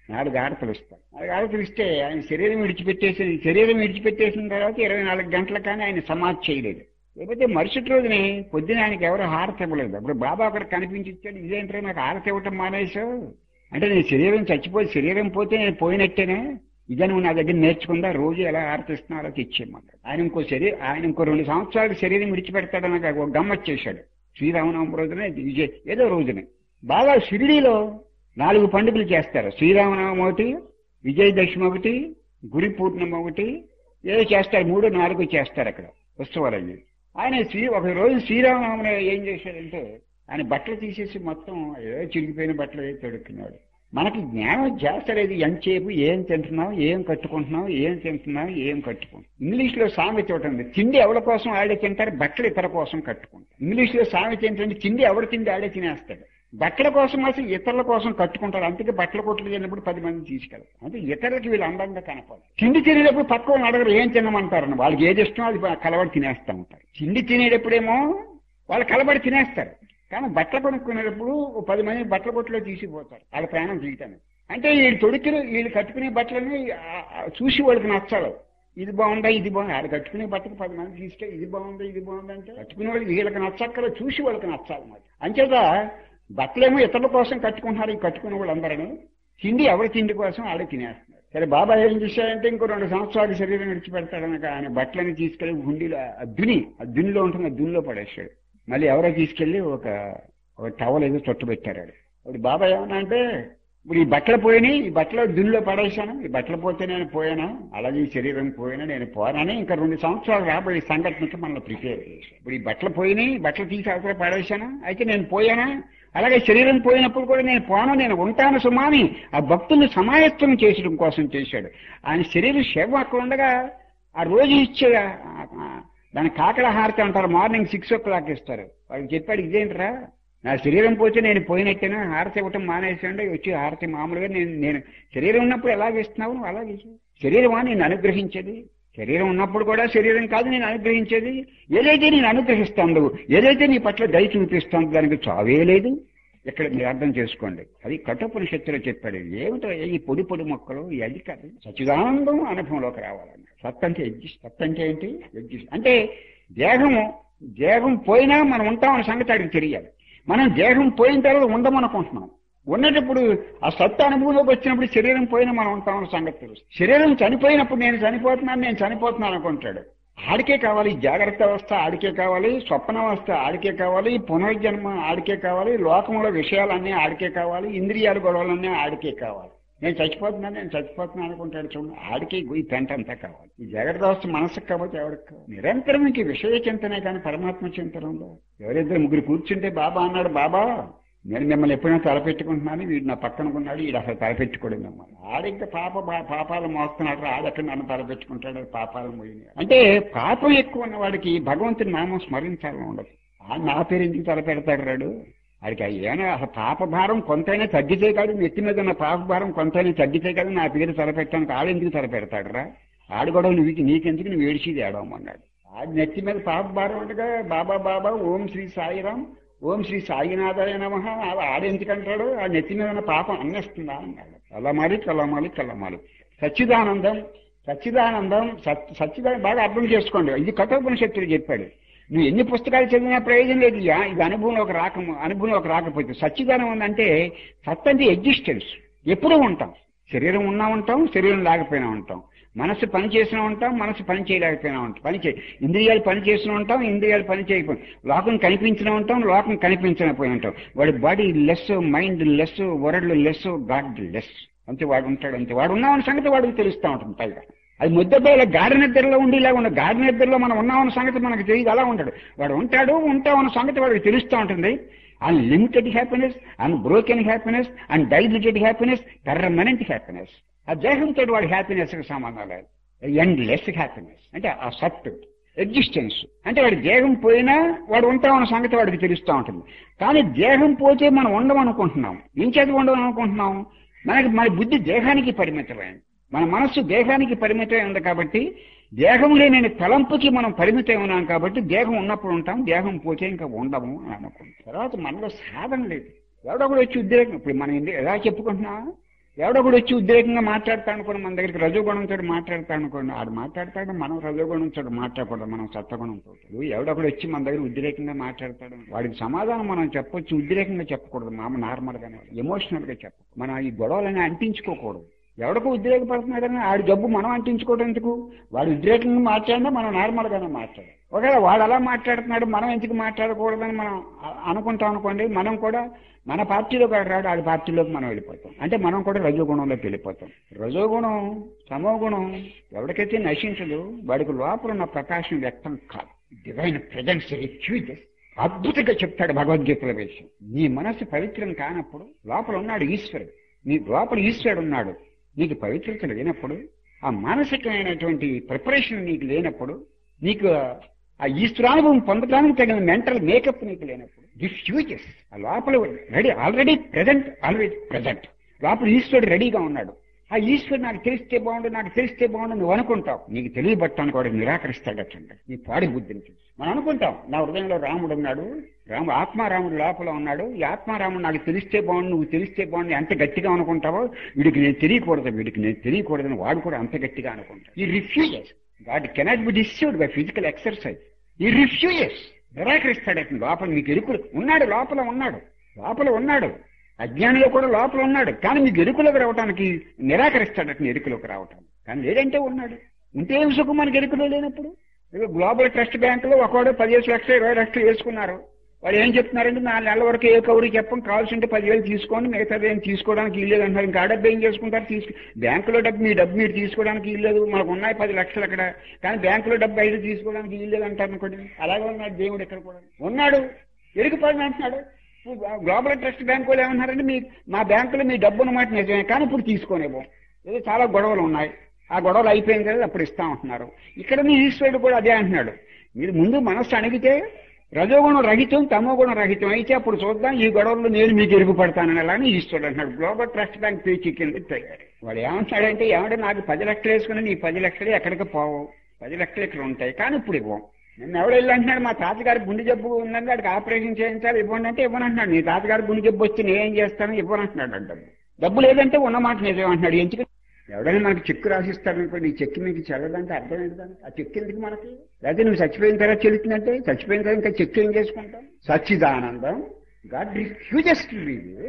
నాలుగు హారతలు ఇస్తాం నాలుగు హారతలు ఇస్తే ఆయన శరీరం విడిచిపెట్టేసి శరీరం విడిచిపెట్టేసిన తర్వాత ఇరవై నాలుగు గంటల కానీ ఆయన సమాధి చేయలేదు లేకపోతే మరుసటి రోజునే పొద్దున ఆయనకి ఎవరు హారతి ఇవ్వలేదు అప్పుడు బాబా అక్కడ కనిపించి ఇచ్చాడు ఇదేంటో నాకు హారతి ఇవ్వటం మానేసావు అంటే నేను శరీరం చచ్చిపోయి శరీరం పోతే నేను పోయినట్టేనే ఇదే నువ్వు నా దగ్గర నేర్చుకుందా రోజు ఎలా ఆర్తిస్తున్నా అలా తెచ్చేయమన్నాడు ఆయన ఇంకో శరీరం ఆయన ఇంకో రెండు సంవత్సరాలు శరీరం విడిచిపెడతాడని నాకు ఒక గమ్మత్ చేశాడు శ్రీరామనవమి రోజున విజయ్ ఏదో రోజున బాగా షిరిడీలో నాలుగు పండుగలు చేస్తారు శ్రీరామనవమి ఒకటి విజయదశమి ఒకటి గురి పూర్ణిమ ఒకటి ఏదో చేస్తారు మూడు నాలుగు చేస్తారు అక్కడ ఉత్సవాలన్నీ ఆయన శ్రీ ఒక రోజు శ్రీరామనవమి ఏం చేశాడంటే ఆయన బట్టలు తీసేసి మొత్తం ఏదో చిరిగిపోయిన బట్టలు వేసి తొడుక్కున్నాడు మనకి జ్ఞానం చేస్తలేదు ఎంతసేపు ఏం తింటున్నాం ఏం కట్టుకుంటున్నాం ఏం తింటున్నాం ఏం కట్టుకుంటున్నాం ఇంగ్లీష్ లో సామెత ఒకటి ఉంది తిండి ఎవరి కోసం ఆడే తింటారు బట్టలు ఇతర కోసం కట్టుకుంటారు ఇంగ్లీష్ లో సామెత ఏంటంటే తిండి ఎవరు తిండి ఆడే తినేస్తాడు బట్టల కోసం అసలు ఇతరుల కోసం కట్టుకుంటారు అందుకే బట్టల కొట్లు తిన్నప్పుడు పది మంది తీసుకెళ్తారు అంటే ఇతరులకి వీళ్ళు అందంగా కనపడదు తిండి తినేటప్పుడు పక్క వాళ్ళని అడగరు ఏం తినమంటారు వాళ్ళకి ఏది ఇష్టమో అది కలబడి తినేస్తా ఉంటారు తిండి తినేటప్పుడేమో వాళ్ళు కలబడి తినేస్తారు కానీ బట్టలు కొనుక్కునేటప్పుడు ఓ పది మంది బట్టల కొట్టులో తీసిపోతారు వాళ్ళ ప్రయాణం చేయటానికి అంటే వీళ్ళు తొడికిన వీళ్ళు కట్టుకునే బట్టలని ఆ- ఆ చూసి వాళ్ళకి నచ్చాలి ఇది బాగుందా ఇది బాగుంది ఆడు కట్టుకునే బట్టకు పది మంది తీసుకెళ్ళి ఇది బాగుందా ఇది బాగుందా అంటే కట్టుకునే వాళ్ళకి వీళ్ళకి నచ్చక్కల చూసి వాళ్ళకి నచ్చాలి మరి అంచేత బట్టలేమో ఇతరుల కోసం కట్టుకుంటున్నారు ఈ కట్టుకునే వాళ్ళందరూ తిండి ఎవరి తిండి కోసం ఆడే తినేస్తున్నారు సరే బాబా ఏం చేశాడంటే ఇంకో రెండు సంవత్సరాలు శరీరం విడిచిపెడతాడనక ఆయన బట్టలని తీసుకెళ్లి గుండీలో ఆ దుని ఆ దునిలో ఉంటుంది ఆ దునిలో పడేశాడు మళ్ళీ ఎవరో తీసుకెళ్లి ఒక ఒక టవల్ ఏదో చుట్టు పెట్టారు ఆడు. ఇప్పుడు బాబా ఏమన్నా అంటే ఇప్పుడు ఈ బట్టలు పోయినాయి ఈ బట్టలు దునిలో పడేశాను ఈ బట్టలు పోతే నేను పోయానా అలాగే ఈ శరీరం పోయినా నేను పోనాని ఇంకా రెండు సంవత్సరాలు రాబోయే సంఘటనకి మనల్ని ప్రిపేర్ చేశాను ఇప్పుడు ఈ బట్టలు పోయినాయి ఈ బట్టలు తీసి అవతల పడేశానా అయితే నేను పోయానా అలాగే శరీరం పోయినప్పుడు కూడా నేను పోను నేను ఉంటాను సుమాని ఆ భక్తుల్ని సమాయత్తం చేసడం కోసం చేశాడు ఆయన శరీరం సేవ అక్కడ ఉండగా ఆ రోజు ఇచ్చే ఆ- ఆ- దాని కాకడ హారతి అంటారు మార్నింగ్ సిక్స్ ఓ క్లాక్ ఇస్తారు వాడికి చెప్పాడు ఇదేంట్రా నా శరీరం పోతే నేను పోయినట్టేనా హారతి ఇవ్వటం మానేసాడు వచ్చి హారతి మామూలుగా నేను నేను శరీరం ఉన్నప్పుడు ఎలాగ ఇస్తున్నావు నువ్వు అలాగే ఇవ్వు. శరీరమా నేను అనుగ్రహించేది శరీరం ఉన్నప్పుడు కూడా శరీరం కాదు నేను అనుగ్రహించేది ఏదైతే నేను అనుగ్రహిస్తాను నువ్వు ఏదైతే నీ పట్ల దయ చూపిస్తాను దానికి చావే లేదు ఇక్కడ మీరు అర్థం చేసుకోండి అది కఠోపనిషత్తులో చెప్పాడు ఏమిటో ఈ పొడి పొడి మొక్కలు ఈ అది కాదు సచిదానందం అనుభవంలోకి రావాలన్న సత్ అంటే ఎగ్జిస్ట్ సత్ అంటే ఏంటి ఎగ్జిస్ట్ అంటే దేహము దేహం పోయినా మనం ఉంటామన్న సంగతి అడిగి తెలియాలి మనం దేహం పోయిన తర్వాత ఉండమనుకుంటున్నాం ఉన్నప్పుడు ఆ సత్తు అనుభవంలోకి వచ్చినప్పుడు శరీరం పోయినా మనం ఉంటామన్న సంగతి తెలుసు శరీరం చనిపోయినప్పుడు నేను చనిపోతున్నాను నేను చనిపోతున్నాను అనుకుంటాడు ఆడికే కావాలి జాగ్రత్త అవస్థ ఆడికే కావాలి స్వప్నావస్థ ఆడికే కావాలి పునర్జన్మ ఆడికే కావాలి లోకంలో విషయాలన్నీ ఆడికే కావాలి ఇంద్రియాల గొడవలన్నీ ఆడికే కావాలి నేను చచ్చిపోతున్నాను నేను చచ్చిపోతున్నాను అనుకుంటాడు చూడండి ఆడికి ఈ పెంట అంతా కావాలి ఈ జాగ్రత్త అవస్థ మనసుకు కాబట్టి ఎవరికి కావాలి నిరంతరం ఇంక విషయ చింతనే కానీ పరమాత్మ చింతన ఉందో ఎవరిద్దరు ముగ్గురు కూర్చుంటే బాబా అన్నాడు బాబా నేను మిమ్మల్ని ఎప్పుడైనా తలపెట్టుకుంటున్నాను వీడు నా పక్కన ఉన్నాడు వీడు అసలు తలపెట్టుకోడు మిమ్మల్ని ఆడింక పాప బా- పాపాలు మోస్తున్నాడు ఆడక్కడ నన్ను తలపెట్టుకుంటాడు పాపాలు మోయినాయి అంటే పాపం ఎక్కువ ఉన్న వాడికి భగవంతుని నామం స్మరించాలని ఉండదు ఆ నా పేరు ఎందుకు తలపెడతాడు రాడు వాడికి ఏమైనా అసలు పాప భారం కొంతైనా తగ్గితే కాదు నెత్తి మీద ఉన్న పాప భారం కొంతైనా తగ్గితే కాదు నా పేరు తలపెట్టానికి ఆడెందుకు తలపెడతాడు రా ఆడు కూడా నువ్వు నీకెందుకు నువ్వు ఏడిచిది ఏడవమన్నాడు ఆడి నెత్తి మీద పాప భారం ఉండగా బాబా బాబా ఓం శ్రీ సాయిరాం ఓం శ్రీ సాయినాథాయ నమ ఆడెందుకంటాడు ఆ నెత్తి మీద ఉన్న పాపం అన్నేస్తుందా అన్నాడు కలమాలి కలమాలి కలమాలి సచ్చిదానందం సచ్చిదానందం సత్ సచ్చిదానం బాగా అర్థం చేసుకోండి ఇది కఠోపనిషత్తులు చెప్పాడు నువ్వు ఎన్ని పుస్తకాలు చదివినా ప్రయోజనం లేదు ఇక ఇది అనుభవంలోకి రాక అనుభవంలోకి రాకపోతే సచ్చిదానం అంటే సత్ అంటే ఎగ్జిస్టెన్స్ ఎప్పుడూ ఉంటాం శరీరం ఉన్నా ఉంటాం శరీరం లేకపోయినా ఉంటాం మనసు పని చేసినా ఉంటాం మనసు పని చేయలేకపోయినా ఉంటాం పని చే ఇంద్రియాలు పని చేసినా ఉంటాం ఇంద్రియాలు పని చేయకపోయినా లోకం కనిపించినా ఉంటాం లోకం కనిపించకపోయి ఉంటాం వాడి bodyless mindless worldless godless అంతే వాడు ఉంటాడు అంతే వాడు ఉన్నామన్న సంగతి వాడికి తెలుస్తూ ఉంటుంది పైగా అది ముద్దపైల గాఢ నిద్రలో ఉండి ఇలా ఉన్న గాఢ నిద్రలో మనం ఉన్నామన్న సంగతి మనకు తెలియదు అలా ఉంటాడు వాడు ఉంటాడు ఉంటామన్న సంగతి వాడికి తెలుస్తూ ఉంటుంది unlimited happiness unbroken happiness undiluted happiness permanent happiness ఆ దేహంతో వాడి హ్యాపీనెస్ కి సంబంధం లేదు ఎండ్ లెస్ హ్యాపీనెస్ అంటే ఆ సత్ ఎగ్జిస్టెన్స్ అంటే వాడి దేహం పోయినా వాడు ఉంటామన్న సంగతి వాడికి తెలుస్తూ ఉంటుంది కానీ దేహం పోతే మనం ఉండమనుకుంటున్నాం ఏం చేతి ఉండమనుకుంటున్నాం మనకి మన బుద్ధి దేహానికి పరిమితమైంది మన మనస్సు దేహానికి పరిమితమై ఉంది కాబట్టి దేహం లేని తలంపుకి మనం పరిమితం ఉన్నాం కాబట్టి దేహం ఉన్నప్పుడు ఉంటాం దేహం పోతే ఇంకా ఉండము అని అనుకుంటాం తర్వాత మనలో సాధన లేదు ఎవడో కూడా వచ్చి ఉద్రేకం ఇప్పుడు మనం ఇంది- ఎలా చెప్పుకుంటున్నా ఎవడో కూడా వచ్చి ఉద్రేకంగా మాట్లాడతాడు అనుకోండి మన దగ్గరికి రజోగుణంతో మాట్లాడతాడు అనుకోండి ఆడు మాట్లాడతాడు మనం రజోగుణంతో మాట్లాడకూడదు మనం సత్వగుణంతో ఎవడో కూడా వచ్చి మన దగ్గర ఉద్రేకంగా మాట్లాడతాడు వాడికి సమాధానం మనం చెప్పొచ్చు ఉద్రేకంగా చెప్పకూడదు మామ నార్మల్ గానే ఎమోషనల్ గా చెప్ప మనం ఈ గొడవలని అంటించుకోకూడదు ఎవడికో ఉద్రేకపడుతున్నాడని ఆడి జబ్బు మనం అంటించుకోవడం ఎందుకు వాడు ఉద్రేకంగా మాట్లాడినా మనం నార్మల్ గానే మాట్లాడాలి ఒకవేళ వాడు అలా మాట్లాడుతున్నాడు మనం ఎందుకు మాట్లాడకూడదని మనం అ- అనుకుంటాం అనుకోండి మనం కూడా మన పార్టీలోకి వాడు రాడు ఆడి పార్టీలోకి మనం వెళ్ళిపోతాం అంటే మనం కూడా రజోగుణంలోకి వెళ్ళిపోతాం రజోగుణం తమోగుణం ఎవరికైతే నశించదు వాడికి లోపల ఉన్న ప్రకాశం వ్యక్తం కాదు డివైన్ ప్రజెన్స్ రిఫ్యూజెస్ అద్భుతంగా చెప్తాడు భగవద్గీతల విషయం నీ మనసు పవిత్రం కానప్పుడు లోపల ఉన్నాడు ఈశ్వరుడు నీ లోపల ఈశ్వరుడు ఉన్నాడు నీకు పవిత్రత లేనప్పుడు ఆ మానసికమైనటువంటి ప్రిపరేషన్ నీకు లేనప్పుడు నీకు ఆ ఈశ్వరానుభవం పొందడానికి తగిన మెంటల్ మేకప్ నీకు లేనప్పుడు రిఫ్యూజెస్ ఆ లోపల ready already present already present లోపల ఈశ్వరుడు రెడీగా ఉన్నాడు ఆ ఈశ్వరుడు నాకు తెలిస్తే బాగుండు నాకు తెలిస్తే బాగుండు నువ్వు అనుకుంటావు నీకు తెలియబట్టానికి వాడు నిరాకరిస్తాడటండి నీ పాడి బుద్ధిని చూసి మనం అనుకుంటాం నా హృదయంలో రాముడు ఉన్నాడు రాముడు ఆత్మారాముడు లోపల ఉన్నాడు ఈ ఆత్మారాముడు నాకు తెలిస్తే బాగుండు నువ్వు తెలిస్తే బాగుండు ఎంత గట్టిగా అనుకుంటావో వీడికి నేను తెలియకూడదు వీడికి నేను తెలియకూడదని వాడు కూడా అంత గట్టిగా అనుకుంటాడు ఈ refuses God cannot be disused by physical exercise ఈ రిఫ్యూజెస్ నిరాకరిస్తాడట లోపల మీకు ఎరుకులు ఉన్నాడు లోపల ఉన్నాడు లోపల ఉన్నాడు అజ్ఞానిలో కూడా లోపల ఉన్నాడు కానీ మీకు ఎరుకులోకి రావడానికి నిరాకరిస్తాడట నీ ఎరుకులోకి రావటానికి కానీ లేదంటే ఉన్నాడు ఉంటే ఏం సుఖం మనకి ఎరుకులో లేనప్పుడు ఇదిగో గ్లోబల్ ట్రస్ట్ బ్యాంకులో ఒకవాడు పదిహేను లక్షలు ఇరవై లక్షలు వేసుకున్నారు వాడు ఏం చెప్తున్నారంటే నాలుగు నెలల వరకు ఏ కౌరీ చెప్పం కావాల్సింటే పదివేలు తీసుకోండి మిగతాది ఏం తీసుకోవడానికి ఇల్లేదు అంటారు ఇంకా ఆ డబ్బు ఏం చేసుకుంటారు తీసుకు బ్యాంకులో డబ్బు మీ డబ్బు మీరు తీసుకోవడానికి ఇల్లేదు మనకు ఉన్నాయి పది లక్షలు అక్కడ కానీ బ్యాంకులో డబ్బు ఐదు తీసుకోవడానికి ఇల్లేదు అంటారు అనుకోండి అలాగే ఉన్నాడు దేవుడు ఇక్కడ కూడా ఉన్నాడు ఎరుగుపడిన అంటున్నాడు గ్లోబల్ ట్రస్ట్ బ్యాంకు వాళ్ళు ఏమన్నారంటే మీ మా బ్యాంకులో మీ డబ్బు ఉన్నమాట నిజమే కానీ ఇప్పుడు తీసుకోనేమో ఏదో చాలా గొడవలు ఉన్నాయి ఆ గొడవలు అయిపోయింది కదా అప్పుడు ఇస్తాం అంటున్నారు ఇక్కడ మీ ఈశ్వరుడు కూడా అదే అంటున్నాడు మీరు ముందు మనస్సు అణిగితే రజోగుణం రహితం తమోగుణం రహితం అయితే అప్పుడు చూద్దాం ఈ గొడవల్లో నేను మీకు ఎరుగు పడతానని అలానే ఈశ్వరుడు అంటున్నాడు గ్లోబల్ ట్రస్ట్ బ్యాంక్ పేచీ కింద తయారు వాడు ఏమంటాడంటే ఏమంటే నాకు పది లక్షలు వేసుకుని నీ పది లక్షలు ఎక్కడికి పోవు పది లక్షలు ఇక్కడ ఉంటాయి కానీ ఇప్పుడు ఇవ్వం నిన్న ఎవడు వెళ్ళి అంటున్నాడు మా తాతగారి గుండె జబ్బు ఉందండి వాడికి ఆపరేషన్ చేయించాలి ఇవ్వండి అంటే ఇవ్వనంటున్నాడు నీ తాతగారి గుండె జబ్బు వచ్చి నేనేం చేస్తాను ఇవ్వనంటున్నాడు ఆ డబ్బు డబ్బు లేదంటే ఉన్నమాట నిజం అంటున్నాడు ఎందుకు ఎవడైనా మనకి చెక్కు రాసిస్తాడు అనుకో నీ చెక్కు మీకు చెల్లదంటే అర్థం ఏంటి దానికి ఆ చెక్కు ఎందుకు మనకి లేకపోతే నువ్వు చచ్చిపోయిన తర్వాత చెల్లుతుందంటే చచ్చిపోయిన తర్వాత ఇంకా చెక్కు ఏం చేసుకుంటాం సచ్చిదానందం గాడ్ రిఫ్యూజెస్ టు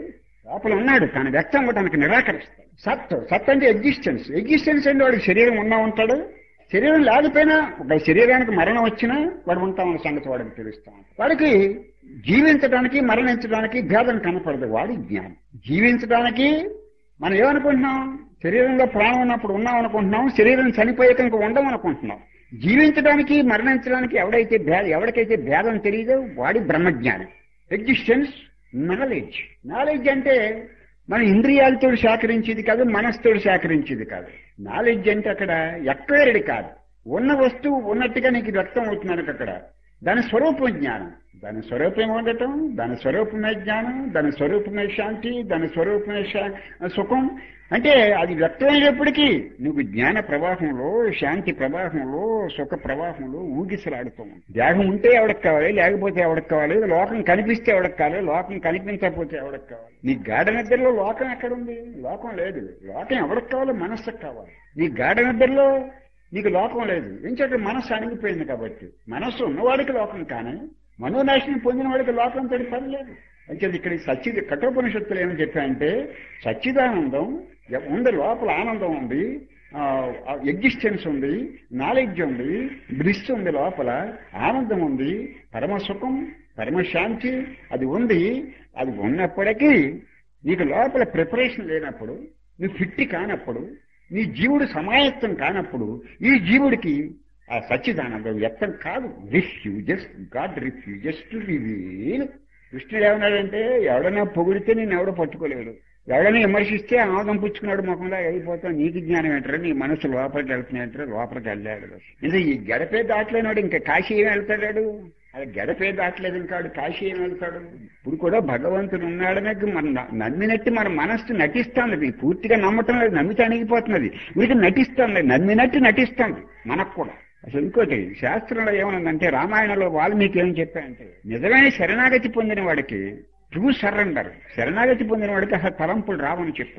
లోపల ఉన్నాడు కానీ వ్యక్తం అవ్వడానికి నిరాకరిస్తాడు సత్ సత్ అంటే ఎగ్జిస్టెన్స్ ఎగ్జిస్టెన్స్ అంటే వాడికి శరీరం ఉన్నా ఉంటాడు శరీరం లేకపోయినా ఒక శరీరానికి మరణం వచ్చినా వాడు ఉంటామన్న సంగతి వాడికి తెలుస్తాం వాడికి జీవించడానికి మరణించడానికి భేదం కనపడదు వాడి జ్ఞానం జీవించడానికి మనం ఏమనుకుంటున్నాం శరీరంలో ప్రాణం ఉన్నప్పుడు ఉన్నాం అనుకుంటున్నాం శరీరం చనిపోయాక ఇంక ఉండం అనుకుంటున్నాం జీవించడానికి మరణించడానికి ఎవడైతే భేద ఎవరికైతే భేదం తెలియదో వాడి బ్రహ్మజ్ఞానం ఎగ్జిస్టెన్స్ నాలెడ్జ్ నాలెడ్జ్ అంటే మన ఇంద్రియాలతో సేకరించేది కాదు మనసుతో సేకరించేది కాదు నాలెడ్జ్ అంటే అక్కడ ఎక్వైర్డ్ కాదు ఉన్న వస్తువు ఉన్నట్టుగా నీకు వ్యక్తం అవుతున్నాను అక్కడ దాని స్వరూపం జ్ఞానం దాని స్వరూపం ఉండటం దాని స్వరూపమే జ్ఞానం దాని స్వరూపమే శాంతి దాని స్వరూపమే శా- సుఖం అంటే అది వ్యక్తమైనప్పటికీ నువ్వు జ్ఞాన ప్రవాహంలో శాంతి ప్రవాహంలో సుఖ ప్రవాహంలో ఊగిసలాడుతూ ఉంటావు. దేహం ఉంటే ఎవడికి కావాలి లేకపోతే ఎవడికి కావాలి లోకం కనిపిస్తే ఎవడికి కావాలి లోకం కనిపించకపోతే ఎవడికి కావాలి నీ గాఢ నిద్రలో లోకం ఎక్కడుంది లోకం లేదు లోకం ఎవడికి కావాలి మనస్సుకు కావాలి నీ గాఢ నిద్రలో నీకు లోకం లేదు ఎంచేత మనస్సు అణిగిపోయింది కాబట్టి మనస్సు ఉన్నవాడికి లోకం కానీ మనోనాశనం పొందిన వాడికి లోకంతో పని లేదు అంటే ఇక్కడ ఈ సచ్చిద కఠోపనిషత్తులు ఏమని చెప్పాయంటే సచ్చిదానందం ఎ- ఉంది లోపల ఆనందం ఉంది ఎగ్జిస్టెన్స్ ఉంది నాలెడ్జ్ ఉంది బ్లిస్ ఉంది లోపల ఆనందం ఉంది పరమ సుఖం పరమశాంతి అది ఉంది అది ఉన్నప్పటికీ నీకు లోపల ప్రిపరేషన్ లేనప్పుడు నువ్వు ఫిట్టి కానప్పుడు నీ జీవుడు సమాయత్తం కానప్పుడు ఈ జీవుడికి ఆ సచ్చిదానందం వ్యక్తం కాదు refuses God refuses to reveal కృష్ణుడు ఏమన్నాడంటే ఎవడైనా పొగిడితే నేను ఎవడో పట్టుకోలేడు ఎవడైనా విమర్శిస్తే ఆనందం పుచ్చుకున్నాడు ముఖంలో అయిపోతాం నీకు జ్ఞానం ఏంటారు నీ మనసు లోపలికి వెళ్తున్నాయంటారు లోపలికి వెళ్ళాడు ఇంకా ఈ గడపే దాటలేనాడు ఇంకా కాశీ ఏం వెళ్తాడు అది గడపే దాటలేదు ఇంకా వాడు కాశీ ఏం వెళ్తాడు ఇప్పుడు కూడా భగవంతుడు ఉన్నాడనే మన నమ్మినట్టు మన మనస్సు నటిస్తాంది ఇది పూర్తిగా నమ్మటం లేదు నమ్మితే అణిగిపోతున్నది వీరికి నటిస్తాంది నమ్మినట్టు నటిస్తాంది మనకు కూడా అసలు ఇంకోటి శాస్త్రంలో ఏమనుందంటే రామాయణంలో వాల్మీకి ఏం చెప్పాయంటే నిజమైన శరణాగతి పొందిన వాడికి ట్రూ సరెండర్ శరణాగతి పొందిన వాడికి అసలు తలంపులు రావని చెప్పాడు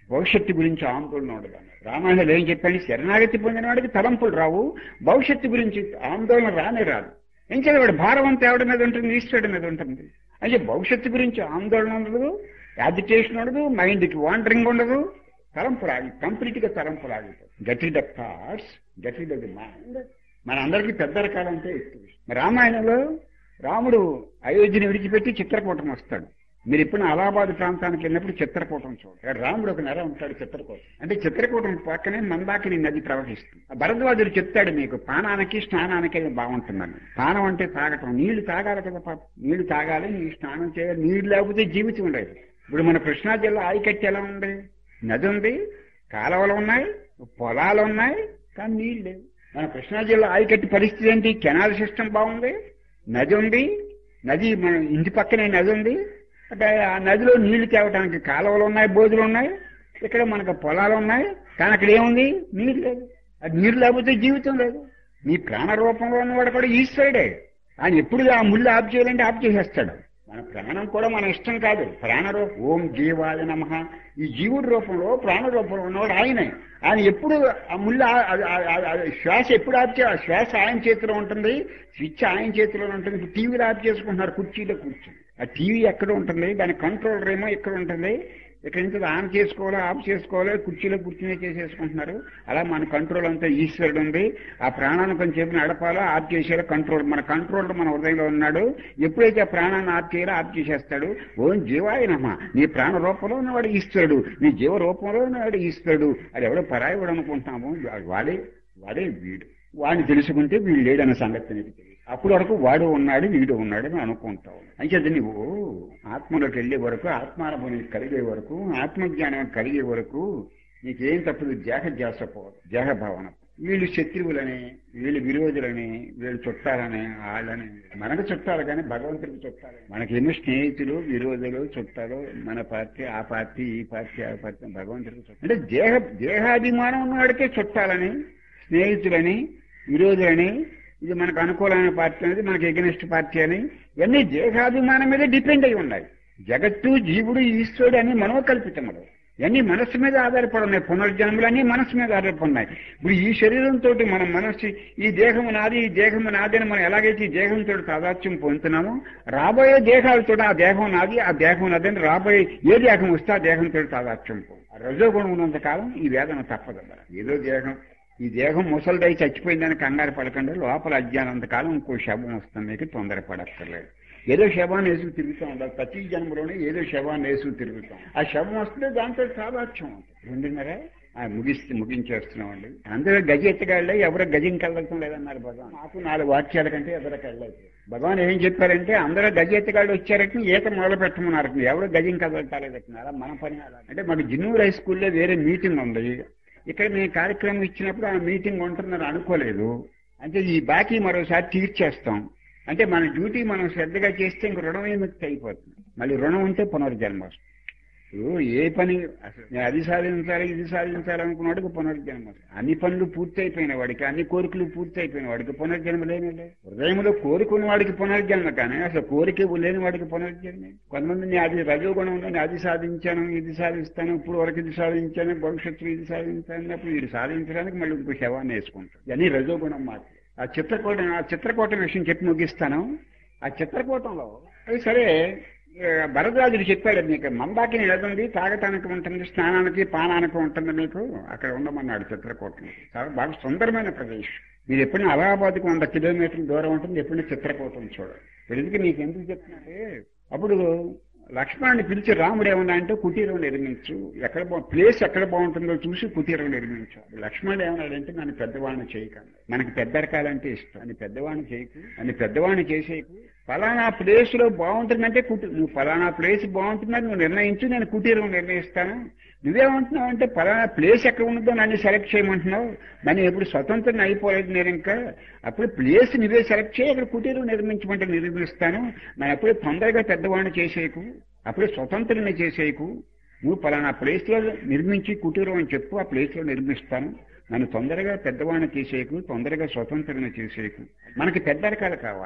భవిష్యత్తు గురించి ఆందోళన ఉండదు అన్నాడు. రామాయణంలో ఏం చెప్పండి శరణాగతి పొందిన వాడికి తలంపులు రావు భవిష్యత్తు గురించి ఆందోళన రానే రాదు ఏం చేయాలి వాడు భారం అంతా ఎవడి మీద ఉంటుంది ఈశ్వరుడి మీద ఉంటుంది అంటే భవిష్యత్తు గురించి ఆందోళన ఉండదు యాజిటేషన్ ఉండదు మైండ్కి వాండరింగ్ ఉండదు తలంపులు ఆగి కంప్లీట్ గా తలంపులు ఆగిపోతుంది get rid of thoughts get rid of the mind మన అందరికీ పెద్ద రకాలంటే ఎక్కువ ఇష్టం. మరి రామాయణంలో రాముడు అయోధ్యని విడిచిపెట్టి చిత్రకూటం వస్తాడు మీరు ఇప్పుడు అలహాబాద్ ప్రాంతానికి వెళ్ళినప్పుడు చిత్రకూటం చూడండి రాముడు ఒక నెల ఉంటాడు చిత్రకూటం అంటే చిత్రకూటం పక్కనే మందాకిని నది ప్రవహిస్తుంది ఆ భరద్వాజుడు చెప్తాడు మీకు పానానికి స్నానానికి అది బాగుంటుందని పానం అంటే తాగటం నీళ్లు తాగాలి కదా పాప నీళ్లు తాగాలి నీ స్నానం చేయాలి నీళ్లు లేకపోతే జీవితం ఉండదు ఇప్పుడు మన కృష్ణా జిల్లా ఆయకట్టి ఎలా ఉంది నది ఉంది కాలువలు ఉన్నాయి పొలాలు ఉన్నాయి కానీ నీళ్లు లేవు మన కృష్ణా జిల్లా ఆయకట్టి పరిస్థితి ఏంటి కెనాల్ సిస్టమ్ బాగుంది నది ఉంది నది మన ఇంటి పక్కనే నది ఉంది అంటే ఆ నదిలో నీళ్లు తేవడానికి కాలువలు ఉన్నాయి బోధులు ఉన్నాయి ఇక్కడ మనకు పొలాలు ఉన్నాయి కానీ అక్కడ ఏముంది నీరు లేదు అది నీరు లేకపోతే జీవితం లేదు నీ ప్రాణ రూపంలో ఉన్నవాడు కూడా ఈశ్వరుడే ఆయన ఎప్పుడు ఆ ముళ్ళు ఆఫ్ చేయాలంటే ఆఫ్ చేసేస్తాడు మన ప్రాణం కూడా మన ఇష్టం కాదు ప్రాణరూపం ఓం జీవాయ నమ ఈ జీవుడి రూపంలో ప్రాణ రూపంలో ఉన్నవాడు ఆయనే ఆయన ఎప్పుడు ఆ ముళ్ళు ఆ- ఆ- ఆ- ఆ- శ్వాస ఎప్పుడు ఆఫ్ చేయాలి శ్వాస ఆయన చేతిలో ఉంటుంది స్విచ్ ఆయన చేతిలో ఉంటుంది ఇప్పుడు టీవీలో ఆఫ్ చేసుకుంటున్నారు కుర్చీలో కూర్చుని ఆ టీవీ ఎక్కడ ఉంటుంది దాని కంట్రోలర్ ఏమో ఇక్కడ ఉంటుంది ఇక్కడ నుంచి ఆన్ చేసుకోవాలి ఆఫ్ చేసుకోవాలి కుర్చీలో కూర్చునే చేసేసుకుంటున్నారు అలా మన కంట్రోల్ అంతా ఈశ్వరుడు ఉంది ఆ ప్రాణాన్ని కొంచెం నడపాలో ఆఫ్ చేసేయాలో కంట్రోల్ మన కంట్రోలర్ మన హృదయంలో ఉన్నాడు ఎప్పుడైతే ఆ ప్రాణాన్ని ఆఫ్ చేయాలో ఆఫ్ చేసేస్తాడు ఓం జీవాయ నమ నీ ప్రాణ రూపంలో ఉన్నవాడు ఈశ్వరుడు నీ జీవ రూపంలో ఉన్నవాడు ఈశ్వరుడు అది ఎవడో పరాయివాడు అనుకుంటున్నాము వాడే వాడే వీడు వాడిని తెలుసుకుంటే వీడు లేడన్న సంగతి నీకు తెలియదు అప్పటి వరకు వాడు ఉన్నాడు వీడు ఉన్నాడు అని అనుకుంటావు అంచేది నువ్వు ఆత్మలోకి వెళ్ళే వరకు ఆత్మానుభవం నీకు కలిగే వరకు ఆత్మజ్ఞానం కలిగే వరకు నీకేం తప్పదు దేహ ధ్యాస పోదు దేహ భావన వీళ్ళు శత్రువులని వీళ్ళు విరోధులని వీళ్ళు చుట్టాలని వాళ్ళని మనకు చుట్టాలు కానీ భగవంతుడికి చుట్టాలి మనకి ఎన్ని స్నేహితులు విరోధులు చుట్టాలు మన పార్టీ ఆ పార్టీ ఈ పార్టీ ఆ పార్టీ భగవంతుడికి చుట్టాలు అంటే దేహ దేహాభిమానం ఉన్నవాడికే చుట్టాలని స్నేహితులని విరోధులని ఇది మనకు అనుకూలమైన పార్టీ అనేది మనకి ఎగనిస్ట్ పార్టీ అని ఇవన్నీ దేహాభిమానం మీద డిపెండ్ అయి ఉన్నాయి జగత్తు జీవుడు ఈశ్వరుడు అని మనోకల్పితములు ఇవన్నీ మనస్సు మీద ఆధారపడి ఉన్నాయి పునర్జన్మలు అన్ని మనస్సు మీద ఆధారపడి ఉన్నాయి ఇప్పుడు ఈ శరీరంతో మన మనస్సు ఈ దేహము నాది ఈ దేహము నాది అని మనం ఎలాగైతే ఈ దేహంతో తాదాత్యం పొందుతున్నామో రాబోయే దేహాలతో ఆ దేహం నాది ఆ దేహం నాది అని రాబోయే ఏ దేహం వస్తే ఆ దేహంతో తాదాత్యం పొందు ఆ రజోగుణం ఉన్నంత కాలం ఈ వేదన తప్పదు ఏదో దేహం ఈ దేహం ముసలిదై చచ్చిపోయిందని కంగారు పడకండి లోపల అజ్ఞానంత కాలం ఇంకో శవం వస్తుంది మీకు తొందరపడక్కర్లేదు ఏదో శవాన్ని వేసుకు తిరుగుతూ ఉండాలి ప్రతి జన్మలోనే ఏదో శవాన్ని వేసుకు తిరుగుతాం ఆ శవం వస్తే దాంతో సాదాక్ష్యం ఉంటుంది రెండున్నర ఆ ముగిస్తే ముగించేస్తున్నామండి అందరూ గజ ఎత్తగాళ్ళే ఎవరు గజం కళ్ళటం లేదన్నారు భగవాన్ నాకు నాలుగు వాక్యాల కంటే ఎదరకు వెళ్ళలేదు భగవాన్ ఏం చెప్పారంటే అందరూ గజ ఎత్తగాళ్ళు వచ్చారట ఈత మొదలు పెట్టమన్నారు ఎవరు గజం కదలటాలేదట అలా మన పని అలా అంటే మాకు జిన్నూరు హై స్కూల్లో వేరే మీటింగ్ ఉంది ఇక్కడ మేము కార్యక్రమం ఇచ్చినప్పుడు ఆ మీటింగ్ ఉంటుందని అనుకోలేదు అంటే ఈ బాకీ మరోసారి తీర్చేస్తాం అంటే మన డ్యూటీ మనం శ్రద్ధగా చేస్తే ఇంక రుణం విముక్తి అయిపోతుంది మళ్ళీ రుణం ఉంటే పునర్జన్మ వస్తుంది ఇప్పుడు ఏ పని అసలు నేను అది సాధించాలి ఇది సాధించాలి అనుకున్నవాడికి పునర్జన్మ వస్తుంది. అన్ని పనులు పూర్తి అయిపోయిన వాడికి అన్ని కోరికలు పూర్తి అయిపోయిన వాడికి పునర్జన్మ లేనే లేదు హృదయంలో కోరుకున్న వాడికి పునర్జన్మ కానీ అసలు కోరిక లేని వాడికి పునర్జన్మ కొంతమంది నేను అది రజోగుణం ఉంది నేను అది సాధించాను ఇది సాధిస్తాను ఇప్పుడు వరకు ఇది సాధించాను భవిష్యత్తులో ఇది సాధించాను అప్పుడు ఇది సాధించడానికి మళ్ళీ ఇంకో శవాన్ని వేసుకుంటాను ఇవన్నీ రజోగుణం మాత్రం ఆ చిత్రకూట ఆ చిత్రకూటం విషయం చెప్పి ముగిస్తాను ఆ చిత్రకూటంలో అది సరే ఏ, భరద్వాజుడు చెప్పాడు మీకు మందాకిని ఎదుంది తాగటానికి ఉంటుంది స్నానానికి పానానికి ఉంటుంది మీకు అక్కడ ఉండమన్నాడు చిత్రకూటం చాలా బాగా సుందరమైన ప్రదేశం మీరు ఎప్పుడైనా అలహాబాద్కి వంద కిలోమీటర్ల దూరం ఉంటుంది ఎప్పుడైనా చిత్రకూటం చూడండి ఇప్పుడు ఎందుకు మీకు ఎందుకు చెప్తున్నానంటే అప్పుడు లక్ష్మణుని పిలిచి రాముడు ఏమన్నా అంటే కుటీరం నిర్మించు ఎక్కడ బా ప్లేస్ ఎక్కడ బాగుంటుందో చూసి కుటీరం నిర్మించు లక్ష్మణుడు ఏమన్నాడంటే నన్ను పెద్దవాడిని చేయకండి మనకి పెద్ద రకాలంటే ఇష్టం అని పెద్దవాడిని చేయకు అని పెద్దవాడిని చేసేకు ఫలానా ప్లేస్ లో బాగుంటుందంటే కుటీ నువ్వు ఫలానా ప్లేస్ బాగుంటుందని నువ్వు నిర్ణయించు నేను కుటీరం నిర్ణయిస్తాను నువ్వేమంటున్నావు అంటే ఫలానా ప్లేస్ ఎక్కడ ఉంటుందో నన్ను సెలెక్ట్ చేయమంటున్నావు నన్ను ఎప్పుడు స్వతంత్రం అయిపోలేదు నేను ఇంకా అప్పుడు ప్లేస్ నువ్వే సెలెక్ట్ చేయి అక్కడ కుటీరం నిర్మించమంటే నిర్మిస్తాను నేను ఎప్పుడు తొందరగా పెద్దవాడిని చేసేయకు అప్పుడే స్వతంత్రాన్ని చేసేయకు నువ్వు ఫలానా ప్లేస్ లో నిర్మించి కుటీరం అని చెప్పు ఆ ప్లేస్ లో నిర్మిస్తాను నన్ను తొందరగా పెద్దవాడిని చేసేయకు తొందరగా స్వతంత్రాన్ని చేసేయకు మనకి పెద్ద రకాలు కావాలి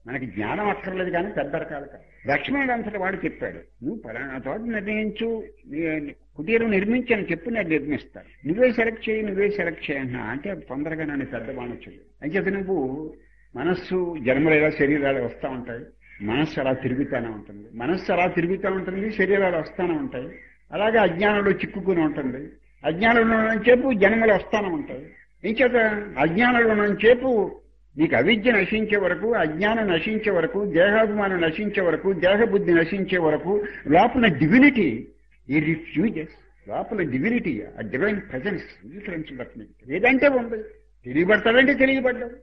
మనకి జ్ఞానం అక్కర్లేదు కానీ పెద్ద రకాలు కాదు లక్ష్మణుడు అంతటి వాడు చెప్పాడు నువ్వు పలానా తోట నిర్ణయించు నీ- కుటీరం నిర్మించి అని చెప్పి నేను నిర్మిస్తాను నువ్వే సెలెక్ట్ చేయి నువ్వే సెలెక్ట్ చేయన్నా అంటే తొందరగా నన్ను పెద్ద బాణొచ్చింది అంచేత నువ్వు మనస్సు జన్మలు ఎలా శరీరాలు వస్తూ ఉంటాయి మనస్సు అలా తిరుగుతూనే ఉంటుంది మనస్సు అలా తిరుగుతూ ఉంటుంది శరీరాలు వస్తూనే ఉంటాయి అలాగే అజ్ఞానంలో చిక్కుకుని ఉంటుంది అజ్ఞానంలో చెప్పు జన్మలు వస్తానే ఉంటాయి ఇంచేత అజ్ఞానంలో చెప్పు నీకు అవిద్య నశించే వరకు అజ్ఞానం నశించే వరకు దేహాభిమానం నశించే వరకు దేహబుద్ధి నశించే వరకు లోపల డివినిటీ ఈ రిఫ్యూజెస్ లోపల డివినిటీ ఆ డివైన్ ప్రజెన్స్ డిఫరెన్స్ ఏదంటే ఉంది తెలియబడతాడంటే తెలియబడ్డాడు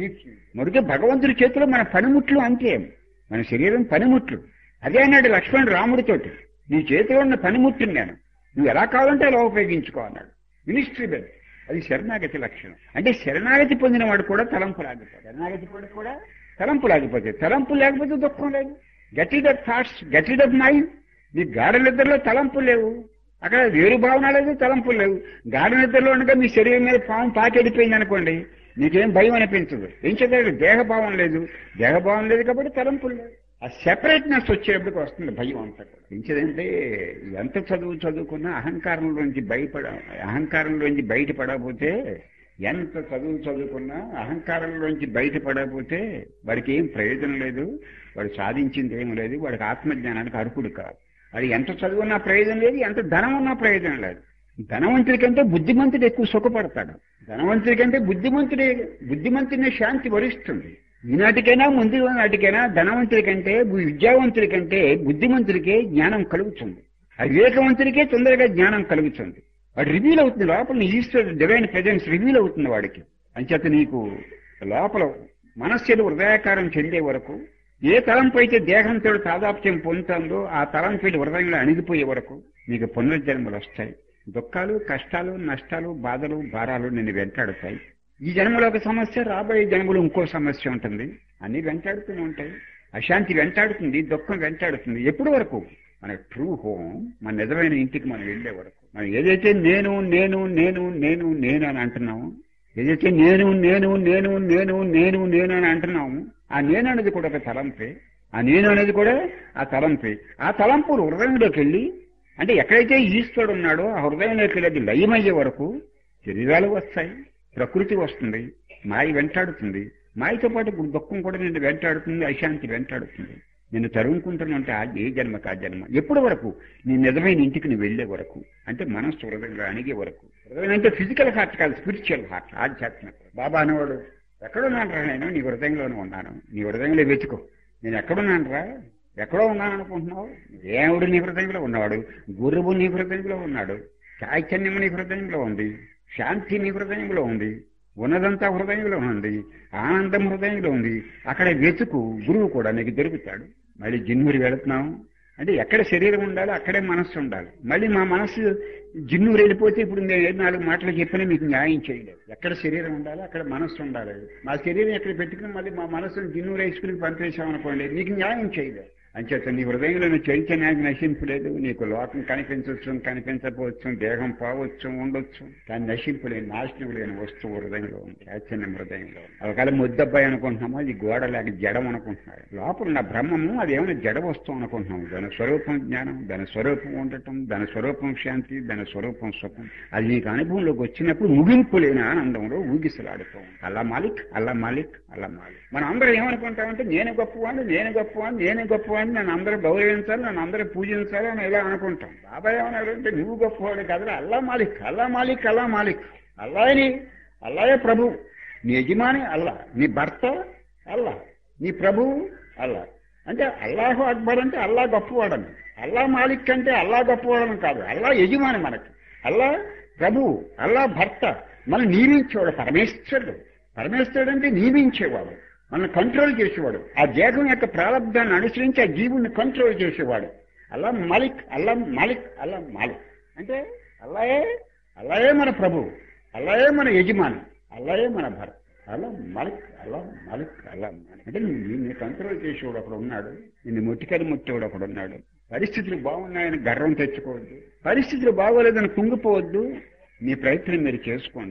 మరికే భగవంతుడి చేతిలో మన పనిముట్లు అంతే మన శరీరం పనిముట్లు అదే అన్నాడు లక్ష్మణుడు రాముడితోటి నీ చేతిలో ఉన్న పనిముట్టుని నేను నువ్వు ఎలా కావాలంటే అలా ఉపయోగించుకో అన్నాడు మినిస్ట్రీ బెడ్ అది శరణాగతి లక్షణం అంటే శరణాగతి పొందిన వాడు కూడా తలంపు లాగిపోతాడు శరణాగతి పొంది కూడా తలంపు లాగిపోతాయి తలంపు లేకపోతే దుఃఖం లేదు get rid of thoughts get rid of mind నీ గాఢ నిద్రలో తలంపు లేవు అక్కడ వేరు భావన లేదు తలంపులు లేవు గాఢ నిద్రలో ఉండగా మీ శరీరం మీద పాము పాకెడిపోయింది అనుకోండి నీకేం భయం అనిపించదు ఏం చదివాడు దేహభావం లేదు దేహభావం లేదు కాబట్టి తలంపులు లేవు ఆ సెపరేట్నెస్ వచ్చేటప్పటికి వస్తుంది భయం అంతా కూడా ఇంకేదంటే ఎంత చదువు చదువుకున్నా అహంకారంలోంచి భయపడ అహంకారంలోంచి బయటపడకపోతే ఎంత చదువు చదువుకున్నా అహంకారంలోంచి బయటపడకపోతే వాడికి ఏం ప్రయోజనం లేదు వాడు సాధించింది ఏం లేదు వాడికి ఆత్మజ్ఞానానికి అర్హుడు కాదు వాడు ఎంత చదువున్నా ప్రయోజనం లేదు ఎంత ధనం ఉన్నా ప్రయోజనం లేదు ధనవంతుడి కంటే బుద్ధిమంతుడు ఎక్కువ సుఖపడతాడు ధనవంతుడి కంటే బుద్ధిమంతుడే బుద్ధిమంతుడిని శాంతి వరిస్తుంది ఈనాటికైనా ముందు నాటికైనా ధనవంతుడి కంటే విద్యావంతుడి కంటే బుద్ధిమంతుడికే జ్ఞానం కలుగుతుంది ఆ వివేకవంతుడికే తొందరగా జ్ఞానం కలుగుతుంది వాడు రివీల్ అవుతుంది లోపల ఈశ్వరుడు డివైన్ ప్రజెన్స్ రివీల్ అవుతుంది వాడికి అంచేత నీకు లోపల మనస్సులు హృదయాకారం చెందే వరకు ఏ తలంపు అయితే దేహంతో తాదాప్యం పొందుతుందో ఆ తలంపు హృదయంలో అణిగిపోయే వరకు నీకు పునర్జన్మలు వస్తాయి దుఃఖాలు కష్టాలు నష్టాలు బాధలు భారాలు నిన్ను వెంటాడుతాయి ఈ జన్మలో ఒక సమస్య రాబోయే జన్మలో ఇంకో సమస్య ఉంటుంది అన్ని వెంటాడుతూనే ఉంటాయి అశాంతి వెంటాడుతుంది దుఃఖం వెంటాడుతుంది ఎప్పటి వరకు మన ట్రూ హోమ్ మన నిజమైన ఇంటికి మనం వెళ్ళే వరకు మనం ఏదైతే నేను నేను నేను నేను నేను అని అంటున్నాము ఏదైతే నేను నేను నేను నేను నేను నేను అని అంటున్నాము ఆ నేను అనేది కూడా ఒక తలంపే ఆ నేను అనేది కూడా ఆ తలంపే ఆ తలంపు హృదయంలోకి వెళ్ళి అంటే ఎక్కడైతే ఈశ్వరుడు ఉన్నాడో ఆ హృదయంలోకి వెళ్ళి అది లయమయ్యే వరకు శరీరాలు వస్తాయి ప్రకృతి వస్తుంది మాయ వెంటాడుతుంది మాయతో పాటు ఇప్పుడు దుఃఖం కూడా నిన్ను వెంటాడుతుంది అశాంతి వెంటాడుతుంది నిన్ను తరుముకుంటున్నంటే ఆ ఏ జన్మకు ఆ జన్మ ఎప్పటి వరకు నీ నిజమైన ఇంటికి నువ్వు వెళ్లే వరకు అంటే మనస్సు హృదయంగా అణిగే వరకు హృదయం అంటే ఫిజికల్ హార్ట్ కాదు స్పిరిచువల్ హార్ట్ ఆధ్యాత్మిక బాబా అనేవాడు ఎక్కడున్నాను రా నేను నీ హృదయంలోనే ఉన్నాను నీ హృదయంలో వెతుకో నేను ఎక్కడున్నాను రా ఎక్కడో ఉన్నాను అనుకుంటున్నావు దేవుడు నీ హృదయంలో ఉన్నాడు గురువు నీ హృదయంలో ఉన్నాడు చైతన్యం నీ హృదయంలో ఉంది శాంతి నీ హృదయంలో ఉంది ఉన్నదంతా హృదయంలో ఉంది ఆనందం హృదయంలో ఉంది అక్కడ వెతుకు గురువు కూడా నీకు దొరుకుతాడు మళ్ళీ జిన్నూరు వెళుతున్నాం అంటే ఎక్కడ శరీరం ఉండాలో అక్కడే మనస్సు ఉండాలి మళ్ళీ మా మనస్సు జిన్నూరు వెళ్ళిపోతే ఇప్పుడు నేను ఏ నాలుగు మాటలు చెప్పినా మీకు న్యాయం చేయలేదు ఎక్కడ శరీరం ఉండాలో అక్కడ మనస్సు ఉండాలి మా శరీరం ఎక్కడ పెట్టుకుని మళ్ళీ మా మనస్సును జిన్నూరు వేసుకుని పంపేశామనుకోండి నీకు న్యాయం చేయలేదు అంచేత నీ హృదయంలో నువ్వు చైతన్యానికి నశింపు లేదు నీకు లోకం కనిపించవచ్చు కనిపించకపోవచ్చు దేహం పోవచ్చు ఉండొచ్చు కానీ నశింపు లేని నాశనం లేని వస్తువు హృదయంలో ఉంది చైతన్యం హృదయంలో ఉంది. ఒకవేళ ముద్దబ్బాయి అనుకుంటున్నామో అది గోడ లేక జడం అనుకుంటున్నాడు లోపల ఉన్న బ్రహ్మము అది ఏమైనా జడ వస్తువు అనుకుంటున్నాము దాని స్వరూపం జ్ఞానం దాని స్వరూపం ఉండటం దాని స్వరూపం శాంతి దాని స్వరూపం సుఖం అది నీకు అనుభవంలోకి వచ్చినప్పుడు ముగింపు లేని ఆనందంలో ఊగిసలాడుతాం అల్లా మాలిక్ అల్లా మాలిక్ అల్లా మాలిక్ మనం అందరం ఏమనుకుంటామంటే నేను గొప్పవాడిని నేను గొప్పవాడిని నేను గొప్పవాడిని నన్ను అందరూ గౌరవించాలి నన్ను అందరూ పూజించాలి అని ఇలా అనుకుంటాం బాబాయ్ ఏమన్నాడు అంటే నువ్వు గొప్పవాడు కదా అల్లా మాలిక్ అల్లా మాలిక్ అల్లా మాలిక్ అల్లాయని అల్లాయే ప్రభు నీ యజమాని అల్లా నీ భర్త అల్లా నీ ప్రభువు అల్లా అంటే అల్లాహు అక్బర్ అంటే అల్లా గొప్పవాడని అల్లా మాలిక్ అంటే అల్లా గొప్పవాడని కాదు అల్లా యజమాని మనకి అల్లా ప్రభువు అల్లా భర్త మనం నియమించేవాడు పరమేశ్వరుడు పరమేశ్వరుడు అంటే నియమించేవాడు మనల్ని కంట్రోల్ చేసేవాడు ఆ దేహం యొక్క ప్రారంభాన్ని అనుసరించి ఆ జీవుని కంట్రోల్ చేసేవాడు అల్లా మాలిక్ అల్లా మాలిక్ అల్లా మాలిక్ అంటే అల్లాయే అల్లాయే మన ప్రభు అల్లాయే మన యజమాని అల్లాయే మన భర్త అల్లా మాలిక్ అల్లా మాలిక్ అల్లా మాలిక్ అంటే నిన్ను కంట్రోల్ చేసేవాడు అక్కడ ఉన్నాడు నిన్ను ముట్టికని ముట్టేవాడు అక్కడ ఉన్నాడు పరిస్థితులు బాగున్నాయని గర్వం తెచ్చుకోవద్దు పరిస్థితులు బాగోలేదని కుంగిపోవద్దు మీ ప్రయత్నం మీరు చేసుకోండి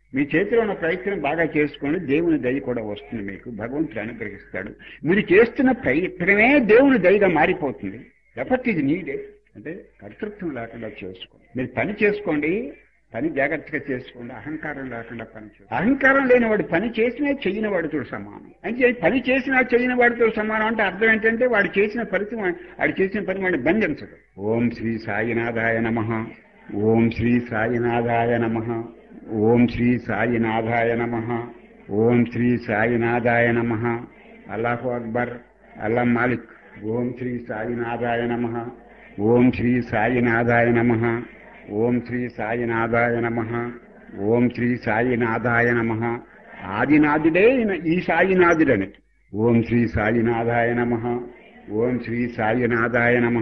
మీ చేతిలో ఉన్న ప్రయత్నం బాగా చేసుకోండి దేవుని దయ కూడా వస్తుంది మీకు భగవంతుడు అనుగ్రహిస్తాడు మీరు చేస్తున్న ప్రయత్నమే దేవుని దయగా మారిపోతుంది ఎఫర్ట్ ఇది నీడే అంటే కర్తృత్వం లేకుండా చేసుకోండి మీరు పని చేసుకోండి పని జాగ్రత్తగా చేసుకోండి అహంకారం లేకుండా పని చేసుకోండి అహంకారం లేని వాడు పని చేసినా చెయ్యని వాడితో సమానం అంటే పని చేసినా చెయ్యని వాడితో సమానం అంటే అర్థం ఏంటంటే వాడు చేసిన ఫలితం వాడు చేసిన పని వాడిని బంధించదు ఓం శ్రీ సాయినాథాయ నమ ఓం శ్రీ సాయినాథాయ నమ ఓం శ్రీ సాయినాథాయ నమ ఓం శ్రీ సాయినాథాయ నమ అల్లాహు అక్బర్ అల్లా మాలిక్ ఓం శ్రీ సాయినాథాయ నమ ఓం శ్రీ సాయినాథాయ నమ ఓం శ్రీ సాయినాథాయ నమ ఓం శ్రీ సాయినాథాయ నమ ఆదినాథుడే ఈ సాయినాథుడని ఓం శ్రీ సాయినాథాయ నమ ఓం శ్రీ సాయినాథాయ నమ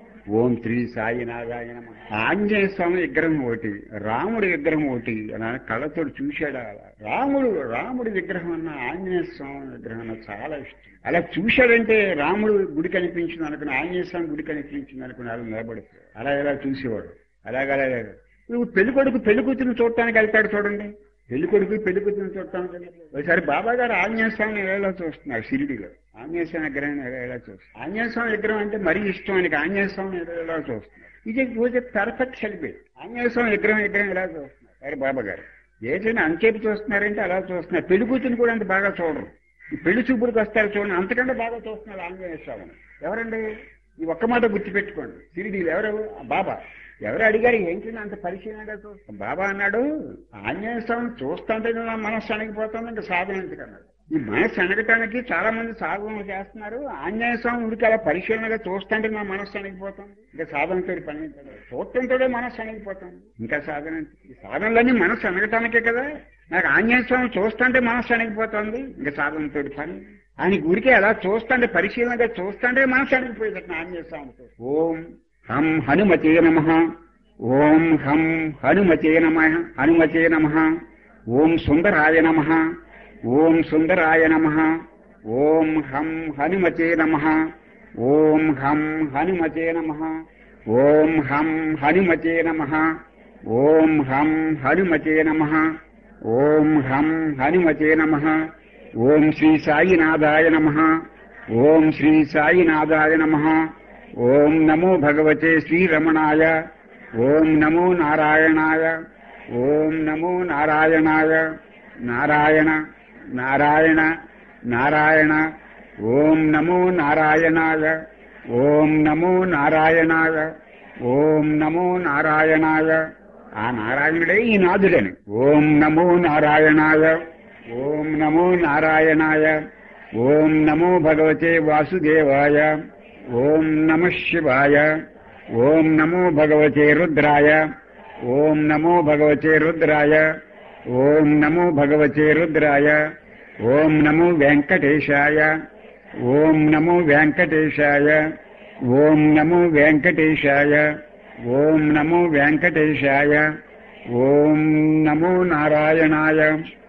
ఓం శ్రీ సాయినాథాయ నమ ఆంజనేయ స్వామి విగ్రహం ఒకటి రాముడి విగ్రహం ఒకటి అలా కళ్ళతో చూశాడు అలా రాముడు రాముడి విగ్రహం అన్న ఆంజనేయ స్వామి విగ్రహం అన్న చాలా ఇష్టం అలా చూశాడంటే రాముడు గుడి కనిపించింది అనుకుని ఆంజనేయ స్వామి గుడి కనిపించింది అనుకుని అలా నిలబడిపోయాడు అలా ఇలా చూసేవాడు అలాగలా నువ్వు పెళ్లి కొడుకు పెళ్లి కూతురు చూడటానికి వెళ్తాడు చూడండి పెళ్లి కొడుకు పెళ్లి కూతురు చూడటానికి వెళ్తాడు. ఒకసారి బాబా గారు ఆంజనేయ స్వామిని ఎలా చూస్తున్నారు షిరిడిలో ఆంజనేయ స్వామి విగ్రహం ఎలా చూస్తున్నారు ఆంజనేయ స్వామి విగ్రహం అంటే మరీ ఇష్టం ఆయనకి ఆంజనేయ స్వామి ఎలా చూస్తున్నారు ఇది was a perfect celebrate Anjaneya Swami విగ్రహం విగ్రహం ఎలా చూస్తున్నారు అరే బాబా గారు ఏదైనా అంచేపు చూస్తున్నారంటే అలా చూస్తున్నారు పెళ్లి కూతురు కూడా అంత బాగా చూడరు ఈ పెళ్లి చూపులకు వస్తారు చూడండి అంతకంటే బాగా చూస్తున్నారు ఆంజనేయ స్వామిని ఎవరండి ఈ ఒక్క మాట గుర్తుపెట్టుకోండి సిరిడీలు ఎవరు ఆ బాబా ఎవరు అడిగారు ఏంటంటే అంత పరిశీలనగా చూస్తాం బాబా అన్నాడు ఆంజనేయ స్వామిని చూస్తుంటే నా మనస్సు అణగిపోతుంది ఇంకా సాధన ఎందుకన్నాడు ఈ మనస్సు అణగటానికి చాలా మంది సాధన చేస్తున్నారు ఆంజనేయ స్వామి ఉడికి అలా పరిశీలనగా చూస్తుంటే నా మనస్సు అణగిపోతుంది ఇంకా సాధనతో పని ఏంటంటే చూడటంతోనే మనస్సు అణగిపోతుంది ఇంకా సాధన ఏంటి? ఈ సాధనలన్నీ మనస్సు అనగటానికే కదా నాకు ఆంజనేయ స్వామి చూస్తుంటే మనస్సు అణగిపోతుంది ఇంకా సాధనతో పని ఆయన గురికి అలా చూస్తుంటే పరిశీలనగా చూస్తుంటే మనసు అడిగిపోయేది ఆంజనేయ స్వామితో ఓం హం హనుమతే నమ ఓం హం హనుమతే నమ హనుమతే నమ ఓం సుందరాయ నమ ఓం సుందరాయ నమ ఓం హం హనుమతే నమ ఓం హం హనుమతే నమ ఓం హం హనుమతే నమ ఓం హం హనుమతే నమ ఓం హం హనుమతే నమ ఓం శ్రీ సాయినాథాయ నమ ఓం శ్రీ సాయినాథాయ నమ ఓం నమో భగవతే శ్రీరమణాయ ఓం నమో నారాయణాయ ఓం నమో నారాయణాయ నారాయణ నారాయణ నారాయణ ఓం నమో నారాయణాయ ఓం నమో నారాయణాయ ఓం నమో నారాయణాయ ఆ నారాయణుడే ఈ నాథుడని ఓం నమో నారాయణాయ ఓం నమో నారాయణాయ ఓం నమో భగవతే వాసుదేవాయ ఓం నమ శివాయ ఓం నమో భగవతే రుద్రాయ ఓం నమో భగవతే రుద్రాయ ఓం నమో భగవతే రుద్రాయ ఓం నమో వెంకటేశాయ ఓం నమో వెంకటేశాయ ఓం నమో వెంకటేశాయ ఓం నమో వెంకటేశాయ ఓం నమో నారాయణాయ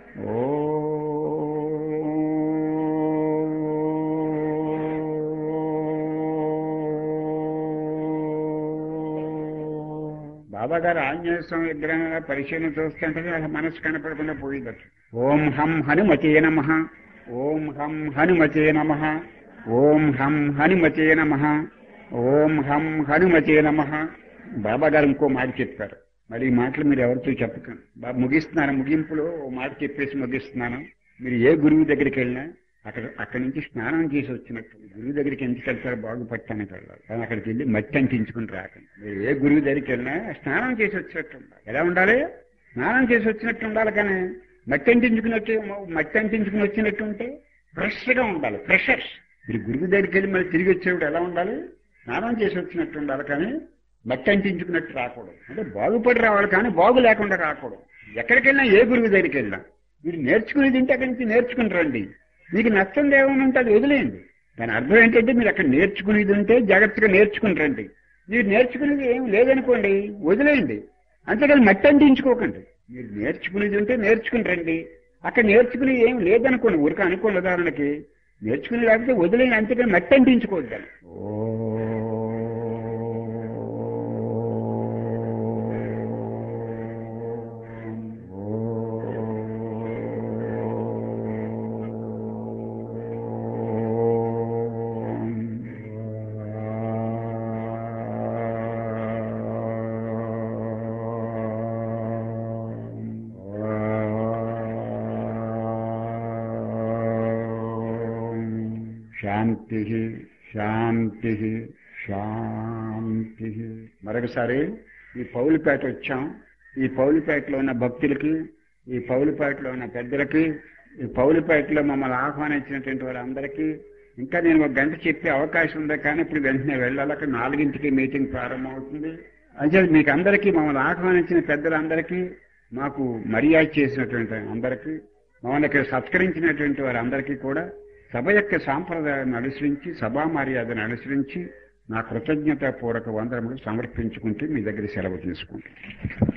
బాబా గారు ఆంజనేయ స్వామి విగ్రహం పరిశీలన చూస్తుంటే అలా మనసు కనపడకుండా పోయిందట ఓం హం హనుమతే నమ ఓం హం హనుమతే నమ ఓం హం హనుమతే నమ ఓం హం హనుమతే నమ బాబా గారు ఇంకో మాట చెప్పారు మరి ఈ మాటలు మీరు ఎవరితో చెప్పకండి బాబా ముగిస్తున్నారు ముగింపులో ఓ మాట చెప్పేసి ముగిస్తున్నాను మీరు ఏ గురువు దగ్గరికి వెళ్ళినా అక్కడ అక్కడి నుంచి స్నానం చేసి వచ్చినట్టు గురువు దగ్గరికి ఎందుకు వెళ్తారు బాగుపడటానికి వెళ్ళాలి కానీ అక్కడికి వెళ్ళి మట్టి అంటించుకుని రాకండి మీరు ఏ గురువు దగ్గరికి వెళ్ళినా స్నానం చేసి వచ్చినట్టు ఉండాలి ఎలా ఉండాలి స్నానం చేసి వచ్చినట్టు ఉండాలి కానీ మట్టి అంటించుకున్నట్టు మట్టి అంటించుకుని వచ్చినట్టు ఉంటే ఫ్రెష్ గా ఉండాలి ఫ్రెషర్స్ మీరు గురువు దగ్గరికి వెళ్ళి మళ్ళీ తిరిగి వచ్చేవాడు ఎలా ఉండాలి స్నానం చేసి వచ్చినట్టు ఉండాలి కానీ మట్టి అంటించుకున్నట్టు రాకూడదు అంటే బాగుపడి రావాలి కానీ బాగు లేకుండా రాకూడదు ఎక్కడికి వెళ్ళినా ఏ గురువు దగ్గరికి వెళ్ళినా మీరు నేర్చుకునేది ఉంటే అక్కడి నుంచి నేర్చుకుని రండి మీకు నచ్చంది ఏమైనా ఉంటే అది వదిలేయండి దాని అర్థం ఏంటంటే మీరు అక్కడ నేర్చుకునేది ఉంటే జాగ్రత్తగా నేర్చుకుని రండి మీరు నేర్చుకునేది ఏం లేదనుకోండి వదిలేయండి అంతేకాని మట్టి అంటించుకోకండి మీరు నేర్చుకునేది ఉంటే నేర్చుకుని రండి అక్కడ నేర్చుకునేది ఏం లేదనుకోండి ఊరిక అనుకోండి ఉదాహరణకి నేర్చుకుని లేకపోతే వదిలేయండి అంతేకాని మట్టి అంటించుకోవద్దని ఓ శాంతి శాంతి శాంతి మరొకసారి ఈ పౌలిపేట వచ్చాం ఈ పౌలిపేటలో ఉన్న భక్తులకి ఈ పౌలిపేటలో ఉన్న పెద్దలకి ఈ పౌలిపేటలో మమ్మల్ని ఆహ్వానించినటువంటి వాళ్ళందరికీ ఇంకా నేను ఒక గంట చెప్పే అవకాశం ఉంది కానీ ఇప్పుడు వెంటనే వెళ్ళాలి అక్కడ నాలుగింటికి మీటింగ్ ప్రారంభమవుతుంది అంటే మీకు అందరికీ మమ్మల్ని ఆహ్వానించిన పెద్దలందరికీ మాకు మర్యాద చేసినటువంటి అందరికీ మమ్మల్ని ఇక్కడ సత్కరించినటువంటి వారందరికీ కూడా సభ యొక్క సాంప్రదాయాన్ని అనుసరించి సభా మర్యాదను అనుసరించి నా కృతజ్ఞతాపూర్వక వందనములు సమర్పించుకుంటూ మీ దగ్గర సెలవు తీసుకుంటాను